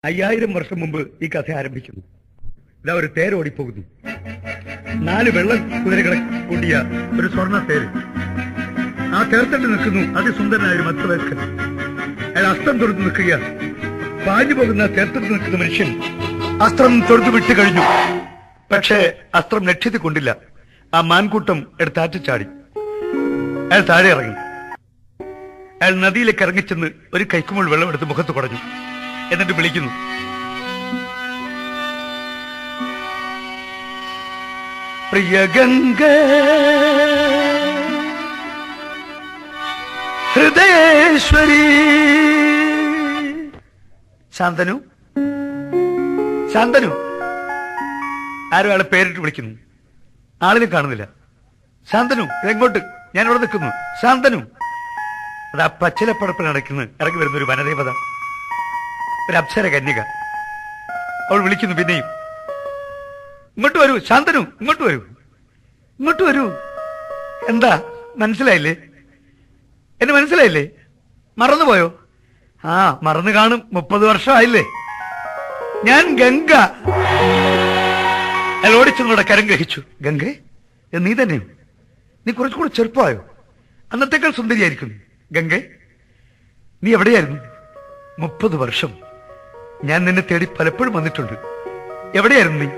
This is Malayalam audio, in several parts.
അയ്യായിരം വർഷം മുമ്പ് ഈ കഥ ആരംഭിക്കുന്നു ഇതാ ഒരു തേരോടിപ്പോകുന്നു നാല് വെള്ളം കുതിരകളെ കൂട്ടിയ ഒരു സ്വർണ്ണ തേര് ആ തേർത്തട്ട് നിൽക്കുന്നു അതിസുന്ദരനായ ഒരു മധ്യവയസ്കൻ അയാൾ അസ്ത്രം തൊടുത്ത് നിൽക്കുകയാണ് പാഞ്ഞു പോകുന്ന തേർത്തട്ട് നിൽക്കുന്ന മനുഷ്യൻ അസ്ത്രം തൊടുത്ത് വിട്ടു കഴിഞ്ഞു പക്ഷേ അസ്ത്രം ലക്ഷ്യത്തിൽ കൊണ്ടില്ല ആ മാൻകൂട്ടം എടുത്താറ്റ് ചാടി അയാൾ താഴെ ഇറങ്ങി അയാൾ നദിയിലേക്ക് ഇറങ്ങിച്ചെന്ന് ഒരു കൈക്കുമ്പോൾ വെള്ളമെടുത്ത് മുഖത്ത് കുടഞ്ഞു എന്നിട്ട് വിളിക്കുന്നു പ്രിയ ഗംഗ ഹൃദയേശ്വരി ശാന്തനു ശാന്തനു ആരും അയാളെ പേരിട്ട് വിളിക്കുന്നു ആളിനെ കാണുന്നില്ല ശാന്തനു ഇതെങ്ങോട്ട് ഞാൻ ഇവിടെ നിൽക്കുന്നു ശാന്തനു അത് ആ പച്ചിലപ്പടപ്പിൽ നടക്കുന്ന ഇറങ്ങി വരുന്ന ഒരു വനദേവത ഒരു അപ്സര കന്യക അവൾ വിളിക്കുന്നു പിന്നെയും ഇങ്ങോട്ട് വരൂ ശാന്തനു ഇങ്ങോട്ട് വരൂ ഇങ്ങോട്ട് വരൂ എന്താ മനസ്സിലായില്ലേ എന്നെ മനസ്സിലായില്ലേ മറന്നുപോയോ ആ മറന്നു കാണും മുപ്പത് വർഷമായില്ലേ ഞാൻ ഗംഗ അയാൾ ഓടിച്ചെന്നോടെ കരം ഗ്രഹിച്ചു ഗംഗേ ഇത് നീ തന്നെയോ നീ കുറച്ചുകൂടെ ചെറുപ്പമായോ അന്നത്തേക്കാൾ സുന്ദരിയായിരിക്കുന്നു ഗംഗേ നീ എവിടെയായിരുന്നു മുപ്പത് വർഷം ഞാൻ നിന്നെ തേടി പലപ്പോഴും വന്നിട്ടുണ്ട് എവിടെയായിരുന്നു നീ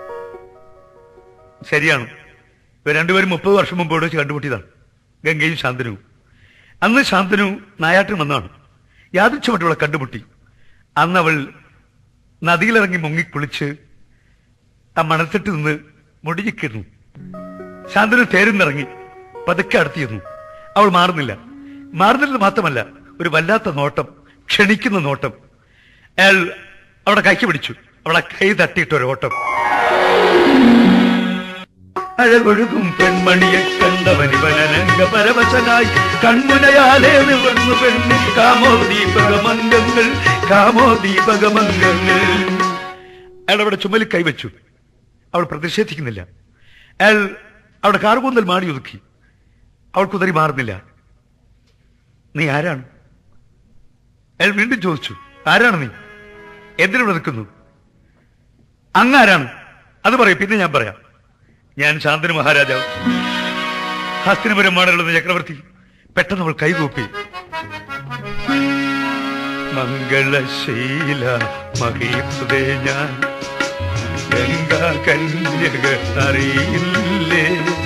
ശരിയാണ് ഇവർ രണ്ടുപേരും മുപ്പത് വർഷം മുമ്പ് ഇവിടെ വെച്ച് കണ്ടുമുട്ടിയതാണ് ഗംഗയും ശാന്തനുവും അന്ന് ശാന്തനു നായാട്ടിൽ വന്നതാണ് യാദൃച്ഛമായിട്ട് അവളെ കണ്ടുമുട്ടി അന്ന് അവൾ നദിയിലിറങ്ങി മുങ്ങിക്കുളിച്ച് ആ മണത്തിട്ട് നിന്ന് മുടിഞ്ഞിക്കിരുന്നു ശാന്തനു തേരുന്നിറങ്ങി പതുക്കെ അടുത്തിരുന്നു അവൾ മാറുന്നില്ല മാറുന്നില്ലെന്ന് മാത്രമല്ല ഒരു വല്ലാത്ത നോട്ടം ക്ഷണിക്കുന്ന നോട്ടം അയാൾ അവിടെ കൈക്ക് പിടിച്ചു അവളെ കൈ തട്ടിയിട്ട് ഒരു ഓട്ടം അഴകൊഴുകും പെൺമണിയെ കണ്ടവനിവനരംഗ പരവശനായി കൺമുനയാലേ നിവർന്നു പെണ്ണി കാമോ ദീപകമംഗങ്ങൾ കാമോ ദീപകമംഗങ്ങൾ അയാൾ അവിടെ ചുമലിൽ കൈവച്ചു അവൾ പ്രതിഷേധിക്കുന്നില്ല അയാൾ അവിടെ കാർകൂന്തൽ മാടി ഒതുക്കി അവൾ കുതിരി മാറുന്നില്ല നീ ആരാണ് അയാൾ വീണ്ടും ചോദിച്ചു ആരാണ് നീ എന്തിനിവിടെ നിൽക്കുന്നു അങ്ങാരാണ് അത് പറയും പിന്നെ ഞാൻ പറയാം ഞാൻ ശാന്തനു മഹാരാജാവ് ഹസ്തിനപുരം മാടലുള്ള ചക്രവർത്തി പെട്ടെന്ന് അവൾ കൈകൂപ്പി മംഗളശീല മഹീപതേ ഞാൻ ഗംഗാ കന്യക അറിയില്ലേ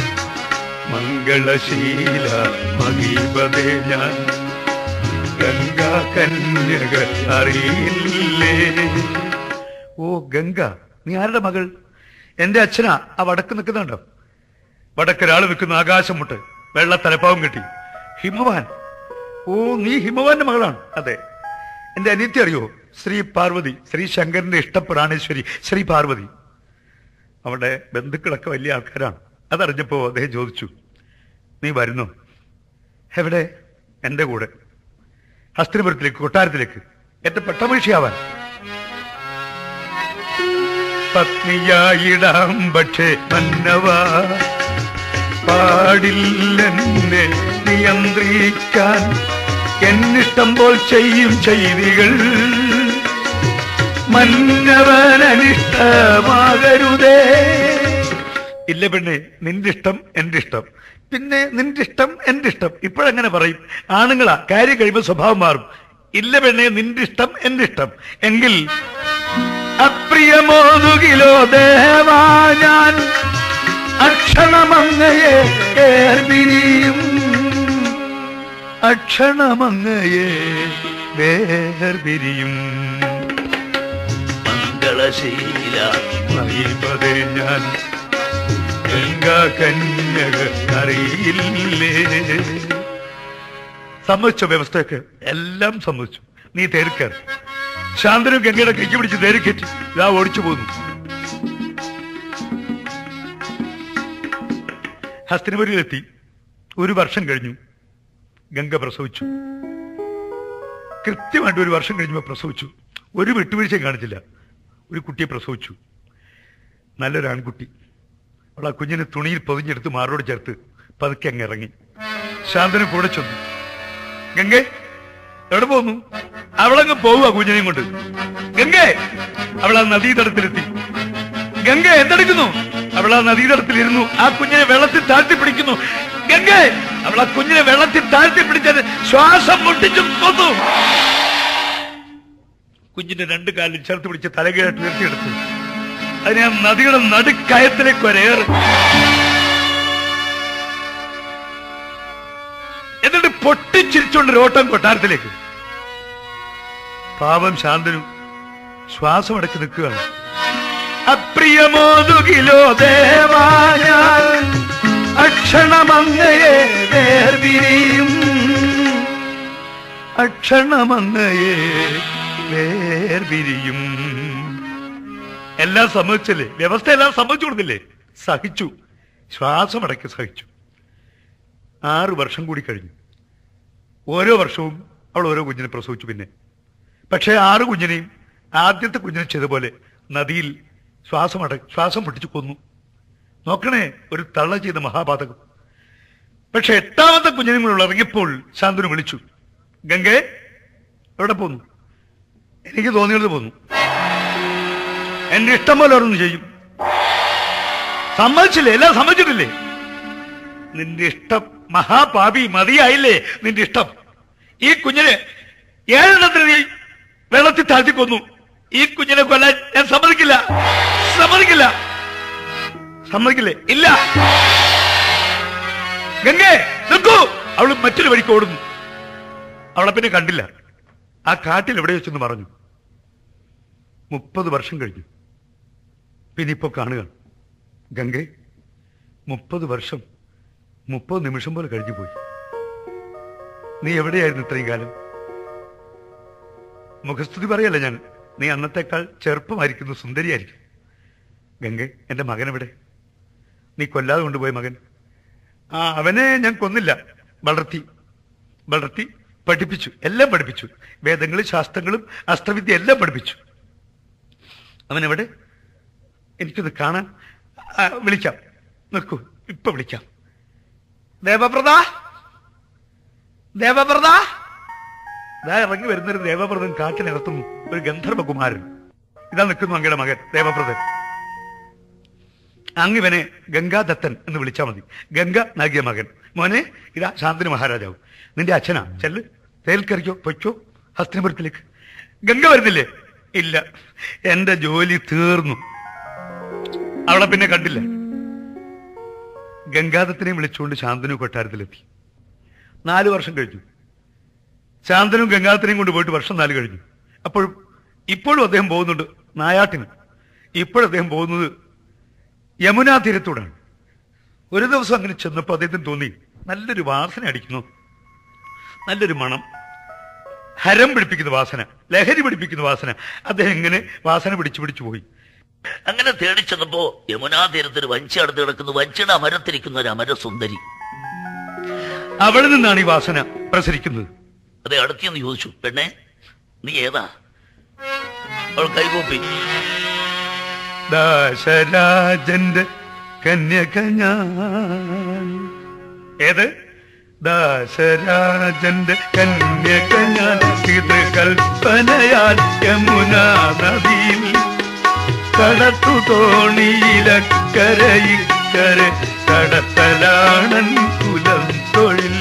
മംഗളശീല മഹീപതേ ഞാൻ ഗംഗാ കന്യക അറിയില്ലേ ഓ ഗംഗ നീ ആരുടെ മകൾ എന്റെ അച്ഛനാ ആ വടക്ക് നിൽക്കുന്നുണ്ടോ വടക്കൊരാൾ നിൽക്കുന്ന ആകാശം മുട്ട് വെള്ള തലപ്പാവും കെട്ടി ഹിമവാൻ ഓ നീ ഹിമവാന്റെ മകളാണ് അതെ എന്റെ അനിയത്തി അറിയോ ശ്രീ പാർവതി ശ്രീ ശങ്കരന്റെ ഇഷ്ടപ്രാണേശ്വരി ശ്രീ പാർവതി അവിടെ ബന്ധുക്കളൊക്കെ വലിയ ആൾക്കാരാണ് അതറിഞ്ഞപ്പോ അദ്ദേഹം ചോദിച്ചു നീ വരുന്നു എവിടെ എന്റെ കൂടെ ഹസ്തിനപുരത്തിലേക്ക് കൊട്ടാരത്തിലേക്ക് എന്റെ പട്ടമീഷിയാവാൻ പത്നിയായിടാം പക്ഷേ മന്നവ പാടില്ലെന്നെ നിയന്ത്രിക്കാൻ എന്നിഷ്ടം പോൽ ചെയ്യും ചെയ്തികൾ മന്നവൻ അനിഷ്ടമാകരുതേ ഇല്ല പെണ്ണെ നിന്റെ ഇഷ്ടം എന്റെ ഇഷ്ടം പിന്നെ നിന്റെ ഇഷ്ടം എന്റെ ഇഷ്ടം ഇപ്പോഴെങ്ങനെ പറയും ആണുങ്ങളാ കാര്യം കഴിയുമ്പോൾ സ്വഭാവം മാറും ഇല്ല പെണ്ണെ നിന്റെ ഇഷ്ടം എന്റെ ഇഷ്ടം എങ്കിൽ അപ്രിയമോതുകിലോ ദേവാ ഞാൻ അക്ഷണമങ്ങയെ വേർപിരിയും അക്ഷണമങ്ങയെ വേർപിരിയും മംഗളശീല മഹിപതേ ഞാൻ ഗംഗാ കന്യക അറിയില്ലേ സമ്മതിച്ചോ വ്യവസ്ഥയൊക്കെ എല്ലാം സമ്മതിച്ചു നീ തേർക്കാർ ശാന്തനു ഗംഗയുടെ കൈക്ക് പിടിച്ച് തേരിക്കറ്റി ഇതാ ഓടിച്ചു പോന്നു ഹസ്തിനപുരിയിലെത്തി ഒരു വർഷം കഴിഞ്ഞു ഗംഗ പ്രസവിച്ചു കൃത്യമായിട്ട് ഒരു വർഷം കഴിഞ്ഞപ്പോൾ പ്രസവിച്ചു ഒരു വിട്ടുവീഴ്ചയും കാണിച്ചില്ല ഒരു കുട്ടിയെ പ്രസവിച്ചു നല്ലൊരു ആൺകുട്ടി അവൾ ആ കുഞ്ഞിനെ തുണിയിൽ പൊതിഞ്ഞെടുത്ത് മാറോട് ചേർത്ത് പതുക്കെ അങ്ങ് ഇറങ്ങി ശാന്തനു കൂടെ ചെന്നു ഗംഗേ എവിടെ പോകുന്നു അവളങ്ങ് പോവുക കുഞ്ഞിനെയും കൊണ്ട് ഗംഗേ അവൾ ആ നദീതടത്തിലെത്തി ഗംഗ എന്തെടുക്കുന്നു അവൾ ആ നദീതടത്തിലിരുന്നു ആ കുഞ്ഞിനെ വെള്ളത്തിൽ താഴ്ത്തി പിടിക്കുന്നു ഗംഗേ അവൾ ആ കുഞ്ഞിനെ വെള്ളത്തിൽ താഴ്ത്തി പിടിച്ചത് ശ്വാസം മുട്ടിച്ചു കൊന്നു കുഞ്ഞിന്റെ രണ്ട് കാലിൽ ചേർത്ത് പിടിച്ച് തലകീഴായിട്ട് ഉയർത്തിയെടുത്തു അതിനെ ആ നദിയുടെ നടുക്കയത്തിലേക്ക് ഒരേറ് എന്നിട്ട് പൊട്ടിച്ചിരിച്ചുകൊണ്ട് ഒരു ഓട്ടം കൊട്ടാരത്തിലേക്ക് പാവം ശാന്തനും ശ്വാസം അടക്കി നിൽക്കുകയാണ് അപ്രിയമോതുകിലോ ദേവായ അക്ഷണമങ്ങയെ വേർപിരിയും അക്ഷണമങ്ങയെ വേർപിരിയും എല്ലാം സമ്മതിച്ചല്ലേ വ്യവസ്ഥ എല്ലാം സമ്മതിച്ചു കൊടുത്തില്ലേ സഹിച്ചു ശ്വാസം അടക്കി സഹിച്ചു ആറ് വർഷം കൂടി കഴിഞ്ഞു ഓരോ വർഷവും അവൾ ഓരോ കുഞ്ഞിനെ പ്രസവിച്ചു പിന്നെ പക്ഷേ ആറ് കുഞ്ഞിനെയും ആദ്യത്തെ കുഞ്ഞിനെ ചെയ്ത പോലെ നദിയിൽ ശ്വാസം അട ശ്വാസം പൊട്ടിച്ചു കൊന്നു നോക്കണേ ഒരു തള്ള ചെയ്ത മഹാപാതകം പക്ഷെ എട്ടാമത്തെ കുഞ്ഞിനും കൂടെ ഇറങ്ങിയപ്പോൾ ശാന്തനു വിളിച്ചു ഗംഗേ എവിടെ പോന്നു എനിക്ക് തോന്നിയത് പോന്നു എന്റെ ഇഷ്ടം പോലെ ഓരോന്ന് ചെയ്യും സമ്മതിച്ചില്ലേ എല്ലാം സമ്മതിച്ചിട്ടില്ലേ നിന്റെ ഇഷ്ടം മഹാപാപി മതിയായില്ലേ നിന്റെ ഇഷ്ടം ഈ കുഞ്ഞിനെ ഏഴെണ്ണത്തിന് നീ വെള്ളത്തിൽ താഴ്ത്തി കൊന്നു ഈ കുഞ്ഞിനെ കൊല്ലാൻ ഞാൻ സമ്മതിക്കില്ല സമ്മതിക്കില്ല സമ്മതിക്കില്ലേ ഇല്ല ഗംഗേ നിൽക്കൂ അവൾ മറ്റൊരു വഴിക്ക് ഓടുന്നു അവളെ പിന്നെ കണ്ടില്ല ആ കാട്ടിൽ എവിടെ വെച്ചെന്ന് പറഞ്ഞു മുപ്പത് വർഷം കഴിഞ്ഞു പിന്നെ ഇപ്പോ കാണുക ഗംഗെ മുപ്പത് വർഷം മുപ്പത് നിമിഷം പോലെ കഴിഞ്ഞു പോയി നീ എവിടെയായിരുന്നു ഇത്രയും കാലം മുഖസ്തുതി പറയല്ല ഞാൻ നീ അന്നത്തേക്കാൾ ചെറുപ്പമായിരിക്കുന്നു സുന്ദരിയായിരിക്കും ഗംഗെ എന്റെ മകൻ എവിടെ നീ കൊല്ലാതെ കൊണ്ടുപോയ മകൻ ആ അവനെ ഞാൻ കൊന്നില്ല വളർത്തി വളർത്തി പഠിപ്പിച്ചു എല്ലാം പഠിപ്പിച്ചു വേദങ്ങളും ശാസ്ത്രങ്ങളും അസ്ത്രവിദ്യ എല്ലാം പഠിപ്പിച്ചു അവൻ എവിടെ എനിക്കൊന്ന് കാണാൻ ആ, വിളിക്കാം നിൽക്കൂ ഇപ്പൊ വിളിക്കാം ദേവപ്രദ ദേവപ്രദ ഇതാ ഇറങ്ങി വരുന്നൊരു ദേവപ്രദൻ കാട്ടിനകത്തുന്നു ഒരു ഗന്ധർവകുമാരൻ ഇതാ നിൽക്കുന്നു അങ്ങയുടെ മകൻ ദേവപ്രദൻ അങ്ങിവനെ ഗംഗാദത്തൻ എന്ന് വിളിച്ചാൽ മതി ഗംഗ നൽകിയ മകൻ മോനെ ഇതാ ശാന്തനു മഹാരാജാവ് നിന്റെ അച്ഛനാ ചെല്ല് തേൽക്കറിക്കോ പൊയ്ക്കോ ഹസ്തിനപുരത്തിലേക്ക് ഗംഗ വരുന്നില്ലേ ഇല്ല എന്റെ ജോലി തീർന്നു അവളെ പിന്നെ കണ്ടില്ല ഗംഗാദത്തിനെ വിളിച്ചുകൊണ്ട് ശാന്തനു കൊട്ടാരത്തിലെത്തി നാലു വർഷം കഴിഞ്ഞു ശാന്തനും ഗംഗാധരനെയും കൊണ്ട് പോയിട്ട് വർഷം നാല് കഴിഞ്ഞു അപ്പോഴും ഇപ്പോഴും അദ്ദേഹം പോകുന്നുണ്ട് നായാട്ടിന് ഇപ്പോഴും അദ്ദേഹം പോകുന്നത് യമുനാ തീരത്തൂടാണ് ഒരു ദിവസം അങ്ങനെ ചെന്നപ്പോൾ അദ്ദേഹത്തിന് തോന്നി നല്ലൊരു വാസന അടിക്കുന്നു നല്ലൊരു മണം ഹരം പിടിപ്പിക്കുന്ന വാസന ലഹരി പിടിപ്പിക്കുന്ന വാസന അദ്ദേഹം ഇങ്ങനെ വാസന പിടിച്ചു പിടിച്ചു പോയി അങ്ങനെ തേടി ചെന്നപ്പോ യമുനാ തീരത്തിൽ വഞ്ചി അടുത്ത് കിടക്കുന്നു വഞ്ചിയുടെ അമരത്തിരിക്കുന്ന ഒരു അമരസുന്ദരി അവിടെ നിന്നാണ് ഈ വാസന പ്രസരിക്കുന്നത് അതെ അടുത്തെന്ന് ചോദിച്ചു പെണ്ണെ നീ ഏതാ അവൾ കൈകൂപ്പി ദാശരാജന്റെ കന്യക ഞാൻ ഏത് ദാശരാജന്റെ കന്യക ഞാൻ പിതൃകൽപ്പനയാൽ യമുനാ നദിയിൽ കടത്തു തോണിയിലക്കരയിക്കരെ കടത്തലാണൻ കുലം തൊഴിൽ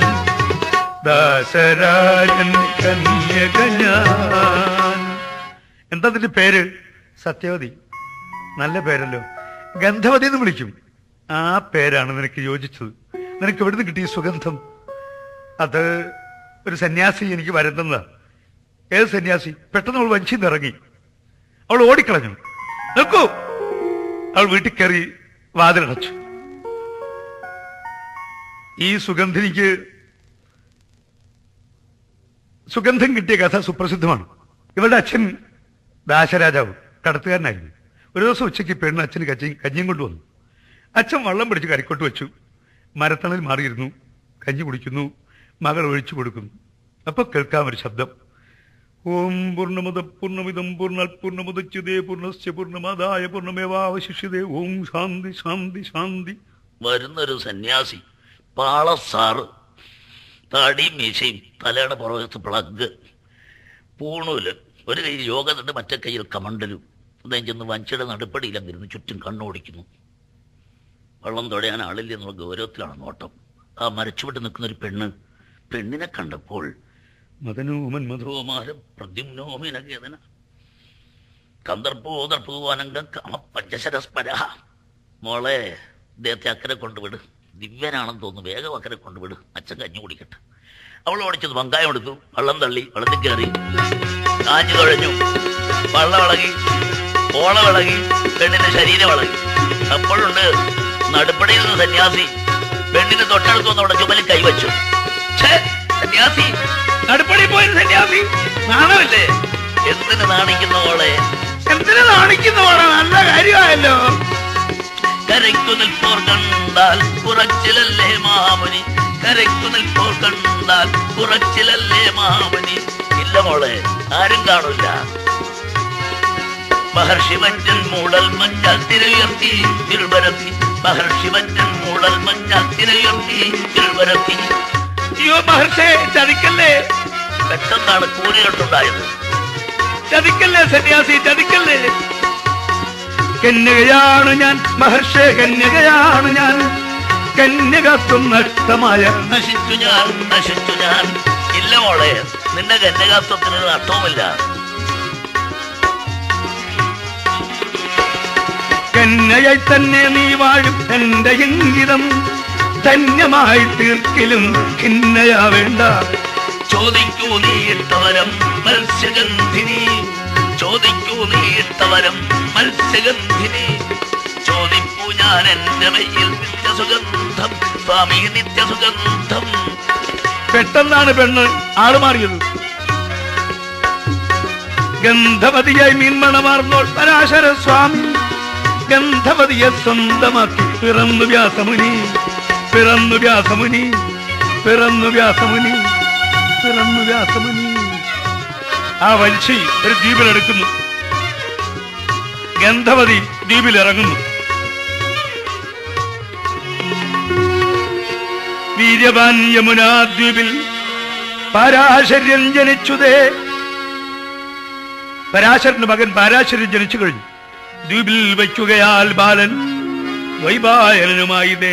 ദാശരാജൻ കന്യക ഞാൻ എന്താ അതിന്റെ പേര് സത്യവതി നല്ല പേരല്ലോ ഗന്ധവതി എന്ന് വിളിക്കും ആ പേരാണ് നിനക്ക് യോജിച്ചത് നിനക്ക് എവിടുന്ന് കിട്ടിയ സുഗന്ധം അത് ഒരു സന്യാസി എനിക്ക് വരുന്നതാ ഏത് സന്യാസി പെട്ടെന്ന് അവൾ വഞ്ചിന്ന് ഇറങ്ങി അവൾ ഓടിക്കളഞ്ഞു നിൽക്കൂ അവൾ വീട്ടിൽ കയറി വാതിലടച്ചു ഈ സുഗന്ധിനിക്ക് സുഗന്ധം കിട്ടിയ കഥ സുപ്രസിദ്ധമാണ് ഇവളുടെ അച്ഛൻ ദാശരാജാവ് കടത്തുകാരനായിരുന്നു ഒരു ദിവസം ഉച്ചയ്ക്ക് പെണ്ണ് അച്ഛന് കച്ചി കഞ്ഞിയും കൊണ്ടുവന്നു അച്ഛൻ വള്ളം പിടിച്ച് കരിക്കോട്ട് വെച്ചു മരത്തണൽ മാറിയിരുന്നു കഞ്ഞി കുടിക്കുന്നു മകൾ ഒഴിച്ചു കൊടുക്കുന്നു അപ്പൊ കേൾക്കാം ഒരു ശബ്ദം ഓം പൂർണ്ണമത പൂർണ്ണമിതം പൂർണ്ണൽ പൂർണ്ണമുദച്യുതേ പൂർണ്ണസ്യ പൂർണ്ണമാതായ പൂർണ്ണമേവാവശിഷ്യതേ ഓം ശാന്തി ശാന്തി ശാന്തി വരുന്നൊരു സന്യാസി പാളസാറ് താടിയും മീശയും തലയുടെ പുറകത്ത് പ്ലഗ് പൂണൂല് ഒരു കയ്യിൽ യോഗതുണ്ട് മറ്റേ കയ്യിൽ കമണ്ടലും അദ്ദേഹം ചെന്ന് വഞ്ചിയുടെ നടുപ്പടിയിലങ്ങിരുന്ന് ചുറ്റും കണ്ണോടിക്കുന്നു വെള്ളം തൊടയാൻ ആളില്ല എന്നുള്ള ഗൗരവത്തിലാണ് നോട്ടം ആ മരച്ചുവിട്ട് നിൽക്കുന്ന ഒരു പെണ്ണ് പെണ്ണിനെ കണ്ടപ്പോൾ മദനോമൻ മധുമാരം പ്രദ്യുമ്നോമിനകേതന കന്ദർപ്പോദർപ്പൂവാനങ്കം കാമ പഞ്ചശരസ്പര മോളെ ഇദ്ദേഹത്തെ അക്കരെ കൊണ്ടുവിട് ദിവ്യനാണെന്ന് തോന്നുന്നു വേഗം അക്കരെ കൊണ്ടുവിട് അച്ഛൻ കഞ്ഞി കുടിക്കട്ടെ അവൾ ഓടിച്ചത് പങ്കായം എടുത്തു വെള്ളം തള്ളി വെള്ളത്തിൽ കയറി കാഞ്ഞു തുഴഞ്ഞു വള്ളം ഇളകി ഓളം ഇളകി പെണ്ണിന്റെ ശരീരം ഇളകി അപ്പോഴുണ്ട് നടുപ്പടിയിൽ നിന്ന് സന്യാസി പെണ്ണിന് തൊട്ടടുത്ത് വന്ന് അവിടെ ചുമലിൽ കൈവച്ചു ഛേ, സന്യാസി നടുപ്പടി പോയി സന്യാസി നാണമില്ലേ എന്തിന് നാണിക്കുന്ന മോളെ എന്തിനു നാണിക്കുന്നവാടാ നല്ല കാര്യമായല്ലോ കരയ്ക്കു നിൽപ്പോർ കണ്ടാൽ കുറച്ചിലല്ലേ മാമുനി കരയ്ക്കു നിൽപ്പോർ കണ്ടാൽ കുറച്ചിലല്ലേ മാമുനി ഇല്ല മോളെ ആരും കാണൂല മഹർഷി മറ്റൻ മൂടൽ മഞ്ഞ തിരയുയർത്തി തിരുവരത്തി മഹർഷി മറ്റൻ മൂടൽ മഞ്ഞ തിരയുയർത്തി തിരുവരത്തി അയ്യോ മഹർഷേ ചതിക്കല്ലേ പെട്ടെന്നാണ് കൂരികെട്ടുണ്ടായത് ചതിക്കല്ലേ സന്യാസി ചതിക്കല്ലേ കന്യകയാണ് ഞാൻ മഹർഷേ കന്യകയാണ് ഞാൻ കന്യകത്വം നഷ്ടമായ നശിച്ചു ഞാൻ നശിച്ചു ഞാൻ ഇല്ല മോളെ നിന്റെ കന്യകാത്വത്തിന് ഒരു നഷ്ടവുമില്ല കന്യയായി തന്നെ നീ വാഴും എന്റെ ഇംഗിതം ധന്യമായി തീർക്കിലും ഖിന്നയാ വേണ്ട ചോദിക്കൂ നീ ഇട്ടവരം മത്സ്യഗന്ധിനി ചോദിക്കൂ നീ ഇട്ടവരം മത്സ്യഗന്ധിനി ചോദിപ്പൂ ഞാൻ എന്റെ മയ്യിൽ നിത്യസുഗന്ധം സ്വാമി നിത്യസുഗന്ധം പെട്ടെന്നാണ് പെണ്ണ് ആള് മാറിയത് ഗന്ധവതിയായി മീൻമണമാർന്നോൾ പരാശര സ്വാമി ഗന്ധവതിയെ സ്വന്തമാക്കി പിറന്നു വ്യാസമുനി പിറന്നു വ്യാസമുനി പിറന്നു വ്യാസമുനി പിറന്നു വ്യാസമുനി ആ വഞ്ചി ഒരു ദ്വീപിലെടുക്കുന്നു ഗന്ധവതി ദ്വീപിലിറങ്ങുന്നു വീര്യവാൻ യമുനാ ദ്വീപിൽ പരാശര്യൻ ജനിച്ചുതേ പരാശരന്റെ മകൻ പരാശരൻ ജനിച്ചു കഴിഞ്ഞു ദ്വീപിൽ വയ്ക്കുകയാൽ ബാലൻ വൈബായനുമായി ദേ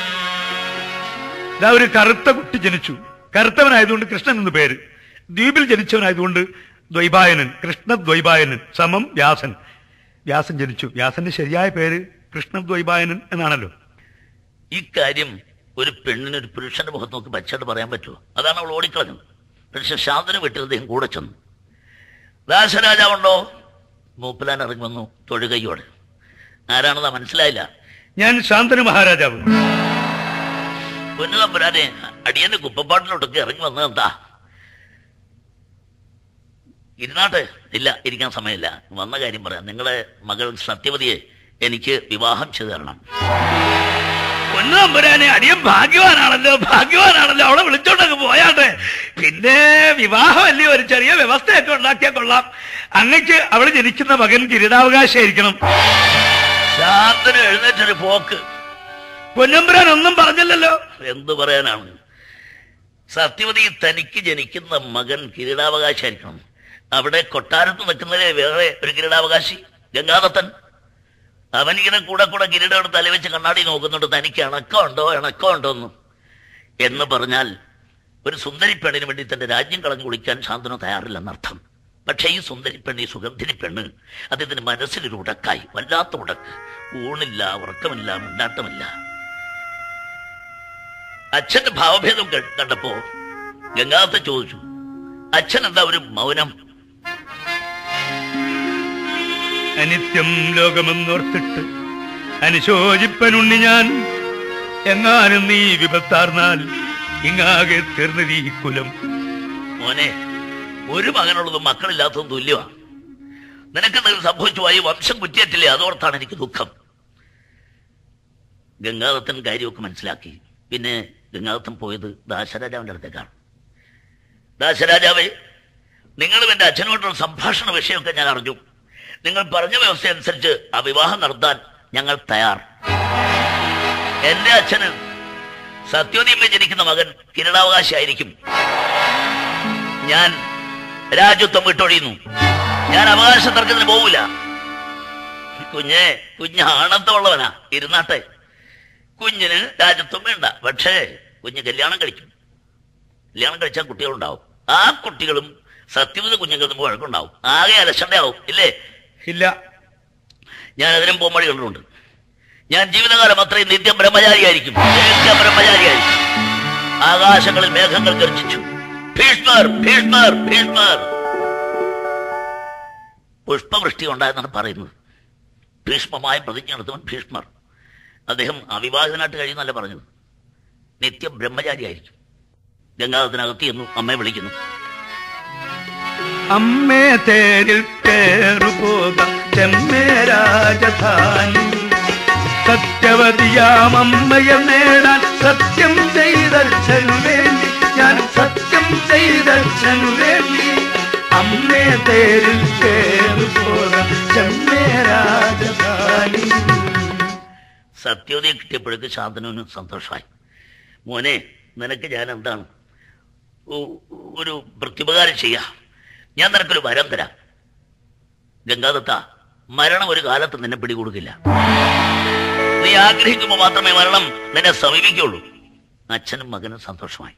ഇതാ ഒരു കറുത്ത കുട്ടി ജനിച്ചു കറുത്തവനായതുകൊണ്ട് കൃഷ്ണൻ എന്ന് പേര് ദ്വീപിൽ ജനിച്ചവനായതുകൊണ്ട് ദ്വൈപായനൻ കൃഷ്ണദ്വൈപായനൻ സമം വ്യാസൻ വ്യാസൻ ജനിച്ചു വ്യാസന്റെ ശരിയായ പേര് കൃഷ്ണദ്വൈപായനൻ എന്നാണല്ലോ ഇക്കാര്യം ഒരു പെണ്ണിന് ഒരു പുരുഷന്റെ മുഖത്ത് നോക്കി പച്ചയായിട്ട് പറയാൻ പറ്റുമോ അതാണ് അവൾ ഓടിക്കളഞ്ഞത് പക്ഷെ ശാന്തന് വീട്ടിൽ അദ്ദേഹം കൂടെ ചെന്നു ദാസരാജാവുണ്ടോ മൂപ്പലാൻ ഇറങ്ങി വന്നു തൊഴുകയോടെ ആരാണെന്നാ മനസ്സിലായില്ല ഞാൻ ശാന്തനു മഹാരാജാവ് പൊന്നുതമ്പുരാനെ അടിയന്റെ കുപ്പപ്പാട്ടിലോട്ടൊക്കെ ഇറങ്ങി വന്നത് എന്താ ഇരുന്നാട്ടെ ഇല്ല ഇരിക്കാൻ സമയമില്ല വന്ന കാര്യം പറയാം നിങ്ങളുടെ മകൾ സത്യവതിയെ എനിക്ക് വിവാഹം ചെയ്തു തരണം പൊന്നമ്പുരാനെ അടിയൻ ഭാഗ്യവാനാണല്ലോ ഭാഗ്യവാനാണല്ലോ അവളെ വിളിച്ചോണ്ടങ്ങ് പോയാട്ടെ പിന്നെ വിവാഹമല്ലേ ഒരു ചെറിയ വ്യവസ്ഥയൊക്കെ ഉണ്ടാക്കിയാൽ കൊള്ളാം അങ്ങക്ക് അവള് ജനിക്കുന്ന മകൻ കിരീടാവകാശമായിരിക്കണം ശാന്തന് എഴുന്നേറ്റൊരു പോക്ക് പൊന്നമ്പുരാൻ ഒന്നും പറഞ്ഞില്ലല്ലോ എന്തു പറയാനാണ് സത്യവതി തനിക്ക് ജനിക്കുന്ന മകൻ കിരീടാവകാശായിരിക്കണം അവിടെ കൊട്ടാരത്ത് നിൽക്കുന്നതിലെ വേറെ ഒരു കിരീടാവകാശി ഗംഗാദത്തൻ അവനിങ്ങനെ കൂടെ കൂടെ കിരീടം എടുത്ത് തലവെച്ച് കണ്ണാടി നോക്കുന്നുണ്ട് തനിക്ക് ഇണക്കമുണ്ടോ ഇണക്കമുണ്ടോ എന്ന് എന്ന് പറഞ്ഞാൽ ഒരു സുന്ദരി പെണ്ണിന് വേണ്ടി തന്റെ രാജ്യം കളഞ്ഞു കുളിക്കാൻ ശാന്തനു തയ്യാറില്ലെന്നർത്ഥം പക്ഷേ ഈ സുന്ദരി പെണ്ണ് ഈ സുഗന്ധിനി പെണ്ണ് അദ്ദേഹത്തിന്റെ മനസ്സിലൊരു ഉടക്കായി വല്ലാത്ത ഉടക്ക് ഊണില്ല ഉറക്കമില്ല മുണ്ടാട്ടമില്ല അച്ഛന്റെ ഭാവഭേദം ക- കണ്ടപ്പോ ഗംഗാധത്തെ ചോദിച്ചു അച്ഛൻ എന്താ ഒരു മൗനം അനിത്യം ലോകമെന്നോർത്തിട്ട് അനുശോചിപ്പനുണ്ണി ഞാൻ എങ്ങാനും നീ വിപത്താർന്നാൽ ഇങ്ങാകെ തീർന്നതീ കുലം മോനെ ഒരു മകനുള്ളതും മക്കളില്ലാത്തതും തുല്യമാ നിനക്കെന്തെങ്കിലും സംഭവിച്ചു പോയി വംശം കുറ്റിയേറ്റില്ലേ അതോർത്താണ് എനിക്ക് ദുഃഖം ഗംഗാദത്തൻ കാര്യമൊക്കെ മനസ്സിലാക്കി പിന്നെ ഗംഗാദത്തൻ പോയത് ദാശരാജാവിന്റെ അടുത്തേക്കാണ് ദാശരാജാവേ നിങ്ങളും എന്റെ അച്ഛനോടുള്ള സംഭാഷണ വിഷയമൊക്കെ ഞാൻ അറിഞ്ഞു നിങ്ങൾ പറഞ്ഞ വ്യവസ്ഥ അനുസരിച്ച് ആ വിവാഹം നടത്താൻ ഞങ്ങൾ തയ്യാർ എന്റെ അച്ഛന് സത്യോദീപ ജനിക്കുന്ന മകൻ കിരീടാവകാശിയായിരിക്കും ഞാൻ രാജ്യത്വം വിട്ടൊഴിയുന്നു ഞാൻ അവകാശ തർക്കത്തിന് പോവില്ല കുഞ്ഞെ കുഞ്ഞ് ആണത്തമുള്ളവനാ ഇരുന്നാട്ടെ കുഞ്ഞിന് രാജ്യത്വം വേണ്ട പക്ഷേ കുഞ്ഞ് കല്യാണം കഴിക്കും കല്യാണം കഴിച്ചാൽ കുട്ടികളുണ്ടാവും ആ കുട്ടികളും സത്യവത കുഞ്ഞുങ്ങൾ തമ്മിൽ വഴക്കുണ്ടാവും ആകെ അലക്ഷണ്ടയാവും ഇല്ലേ ഇല്ല ഞാൻ അതിനും പോംവഴി കണ്ടിട്ടുണ്ട് ഞാൻ ജീവിതകാലം അത്രയും നിത്യം ബ്രഹ്മചാരിയായിരിക്കും നിത്യം ബ്രഹ്മചാരിയായിരിക്കും ആകാശങ്ങളിൽ മേഘങ്ങൾ ഗർജിച്ചു ഭീഷ്മർ ഭീഷ്മർ ഭീഷ്മർ പുഷ്പവൃഷ്ടി ഉണ്ടായെന്നാണ് പറയുന്നത് ഭീഷ്മമായ പ്രതിജ്ഞ എടുത്തവൻ ഭീഷ്മർ അദ്ദേഹം അവിവാഹിതനായിട്ട് കഴിയുന്നല്ല പറഞ്ഞത് നിത്യം ബ്രഹ്മചാരിയായിരിക്കും ഗംഗാധത്തിനകത്ത് ചെന്നു അമ്മയെ വിളിക്കുന്നു അമ്മേ തേരിൽ കേറുപോക ചെമ്മേ രാജധാനി സത്യവതിയാം അമ്മയെ നേടാൻ സത്യം ചെയ്തച്ഛനു വേണ്ടി ഞാൻ സത്യം ചെയ്തച്ഛനു വേണ്ടി അമ്മേ തേരിൽ കേറുപോക ചെമ്മേ രാജധാനി സത്യവതിയെ കിട്ടിയപ്പോഴേക്ക് ശാന്തനുവിന് സന്തോഷമായി മോനെ നിനക്ക് ഞാൻ എന്താണ് ഒ- ഒരു പ്രത്യുപകാരം ചെയ്യാം ഞാൻ നിനക്കൊരു വരം തരാം ഗംഗാദത്ത മരണം ഒരു കാലത്ത് നിന്നെ പിടികൊടുക്കില്ല നീ ആഗ്രഹിക്കുമ്പോൾ മാത്രമേ മരണം നിന്നെ സമീപിക്കുള്ളൂ അച്ഛനും മകനും സന്തോഷമായി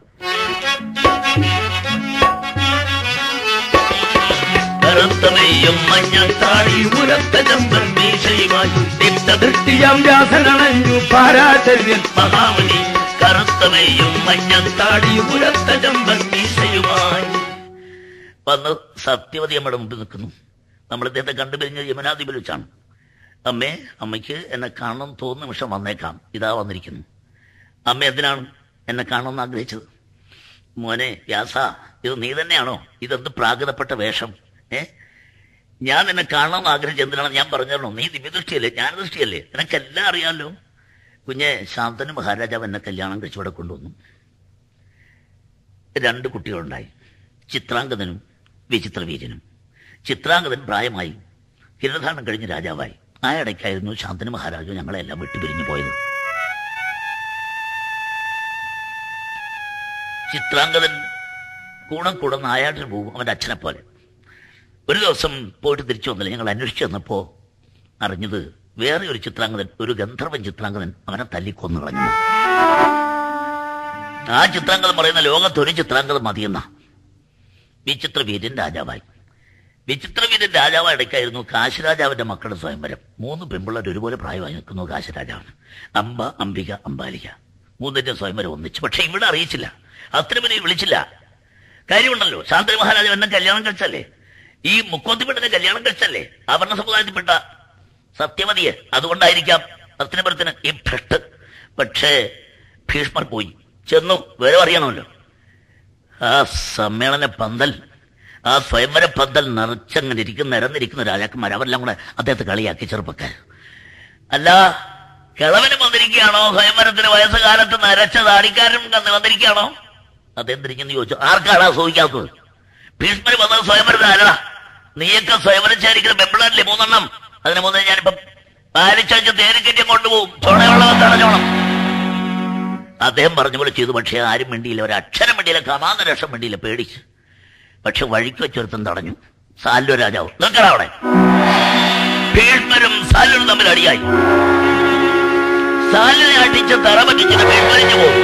കറുത്തമേയും മഞ്ഞത്താടി ഉരത്ത ചമ്പൻ മീശയുമായി ദൃഷ്ടിയാം വ്യാസനണഞ്ഞു പാരാചര്യൻ മഹാമണി കറുത്തമേയും മഞ്ഞത്താടി ഉരത്ത ചമ്പൻ മീശയുമായി വന്ന് സത്യവതി അമ്മയുടെ മുമ്പിൽ നിൽക്കുന്നു നമ്മൾ ഇദ്ദേഹത്തെ കണ്ടുപിരിഞ്ഞത് യമുനാദ്വീപിൽ വെച്ചാണ് അമ്മേ അമ്മയ്ക്ക് എന്നെ കാണണം തോന്നുന്ന നിമിഷം വന്നേക്കാം ഇതാ വന്നിരിക്കുന്നു അമ്മ എന്തിനാണ് എന്നെ കാണണമെന്ന് ആഗ്രഹിച്ചത് മോനെ വ്യാസ ഇത് നീ തന്നെയാണോ ഇതെന്ത് പ്രാകൃതപ്പെട്ട വേഷം ഏ ഞാൻ നിന്നെ കാണണമെന്ന് ആഗ്രഹിച്ചത് എന്തിനാണ് ഞാൻ പറഞ്ഞല്ലോ നീ ദിവ്യദൃഷ്ടിയല്ലേ ജ്ഞാനദൃഷ്ടിയല്ലേ നിനക്കെല്ലാം അറിയാമല്ലോ കുഞ്ഞെ ശാന്തനു മഹാരാജാവ് എന്നെ കല്യാണം കഴിച്ച് ഇവിടെ കൊണ്ടുവന്നു രണ്ട് കുട്ടികളുണ്ടായി ചിത്രാംഗതനും വിചിത്രവീര്യനും ചിത്രാംഗതൻ പ്രായമായി കിരധാരണം കഴിഞ്ഞ് രാജാവായി ആ ഇടയ്ക്കായിരുന്നു ശാന്തനു മഹാരാജു ഞങ്ങളെല്ലാം വിട്ടുപിരിഞ്ഞു പോയത് ചിത്രാംഗതൻ കൂടം കൂടെ നായാട്ടിന് പോകും അവന്റെ അച്ഛനെ പോലെ ഒരു ദിവസം പോയിട്ട് തിരിച്ചു വന്നില്ല ഞങ്ങൾ അന്വേഷിച്ചു വന്നപ്പോ അറിഞ്ഞത് വേറെ ഒരു ചിത്രാംഗതൻ ഒരു ഗന്ധർവൻ ചിത്രാംഗതൻ അവനെ തല്ലിക്കൊന്നു കളഞ്ഞു ആ ചിത്രാംഗതൻ പറയുന്ന ലോകത്ത് ഒരു ചിത്രാംഗതൻ മതിയെന്ന വിചിത്രവീര്യൻ രാജാവായി വിചിത്രവീര്യൻ രാജാവായ ഇടയ്ക്കായിരുന്നു കാശിരാജാവിന്റെ മക്കളുടെ സ്വയംവരം മൂന്ന് പെൺപിള്ളേർ ഒരുപോലെ പ്രായമായി നിൽക്കുന്നു കാശിരാജാവിന് അമ്പ അംബിക അംബാലിക മൂന്നിന്റെ സ്വയംവരം ഒന്നിച്ചു പക്ഷെ ഇവിടെ അറിയിച്ചില്ല അത്രയും വിളിച്ചില്ല കാര്യമുണ്ടല്ലോ ശാന്തരി മഹാരാജാവ് എന്നെ കല്യാണം കഴിച്ചല്ലേ ഈ മുക്കോത്തിപ്പെട്ടിനെ കല്യാണം കഴിച്ചല്ലേ ആഭരണ സമുദായത്തിൽപ്പെട്ട സത്യവതിയെ അതുകൊണ്ടായിരിക്കാം അസ്തിനപുരത്തിന് ഈ ഭ്രഷ്ട് പക്ഷേ ഭീഷ്മർ പോയി ചെന്നു വേറെ അറിയണമല്ലോ ആ സമ്മേളന പന്തൽ ആ സ്വയംവര പന്തൽ നിറച്ചങ്ങനെ ഇരിക്കുന്ന നിരന്നിരിക്കുന്ന രാജാക്കന്മാർ അവരെല്ലാം കൂടെ അദ്ദേഹത്തെ കളിയാക്കി ചെറുപ്പക്കാർ അല്ല കിളവന് വന്നിരിക്കുകയാണോ സ്വയംവരത്തിന് വയസ്സുകാലത്ത് നരച്ച താടിക്കാരൻ വന്നിരിക്കുകയാണോ അദ്ദേഹം തിരിഞ്ഞെന്ന് ചോദിച്ചു ആർക്കാണ് സൂഹിക്കാത്തത് ഭീഷ്മര് വന്നത് സ്വയംവരത്തിന് അല്ലടാ നീയൊക്കെ സ്വയംവരം ചേരിക്കുന്ന പെമ്പിളല്ലേ മൂന്നെണ്ണം അതിന് മുന്നേ ഞാനിപ്പം പാലിച്ചഴിച്ച് തേരിക്കറ്റം കൊണ്ടുപോകും ചുണയുള്ളവൻ തടഞ്ഞോണം അദ്ദേഹം പറഞ്ഞ പോലെ ചെയ്തു പക്ഷേ ആരും വേണ്ടിയില്ല ഒരു അക്ഷരം വേണ്ടിയില്ല കമാന്തരക്ഷം വേണ്ടിയില്ല പേടിച്ച് പക്ഷെ വഴിക്ക് വെച്ചൊരുത്തൻ തടഞ്ഞു സാലു രാജാവ് നിൽക്കണ അവിടെ ഭീഷ്മരും സാലും തമ്മിൽ അടിയായി സാലിനെ അടിച്ച് തറ പറ്റിച്ചിട്ട് ഭീഷ്മരിഞ്ഞു പോകും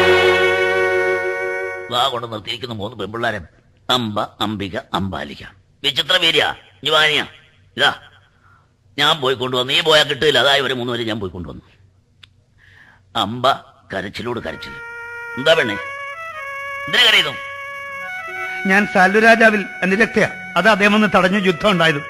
വാ കൊണ്ട് നിർത്തിയിരിക്കുന്ന മൂന്ന് പെൺപിള്ളാരൻ അമ്പ അംബിക അംബാലിക വിചിത്ര വീര്യ യുവാനിയ ഇതാ ഞാൻ പോയി കൊണ്ടുവന്നു നീ പോയാൽ കിട്ടില്ല അതായത് ഇവരെ മൂന്നുപേരെ ഞാൻ പോയി കൊണ്ടുവന്നു അമ്പ കരച്ചിലോട് കരച്ചിൽ എന്താ പെണ്ണേ എന്തിനാ കരയുന്നു ഞാൻ സാലുരാജാവിൽ നിരക്തയാ അത് അദ്ദേഹം ഒന്ന് തടഞ്ഞു യുദ്ധം ഉണ്ടായത്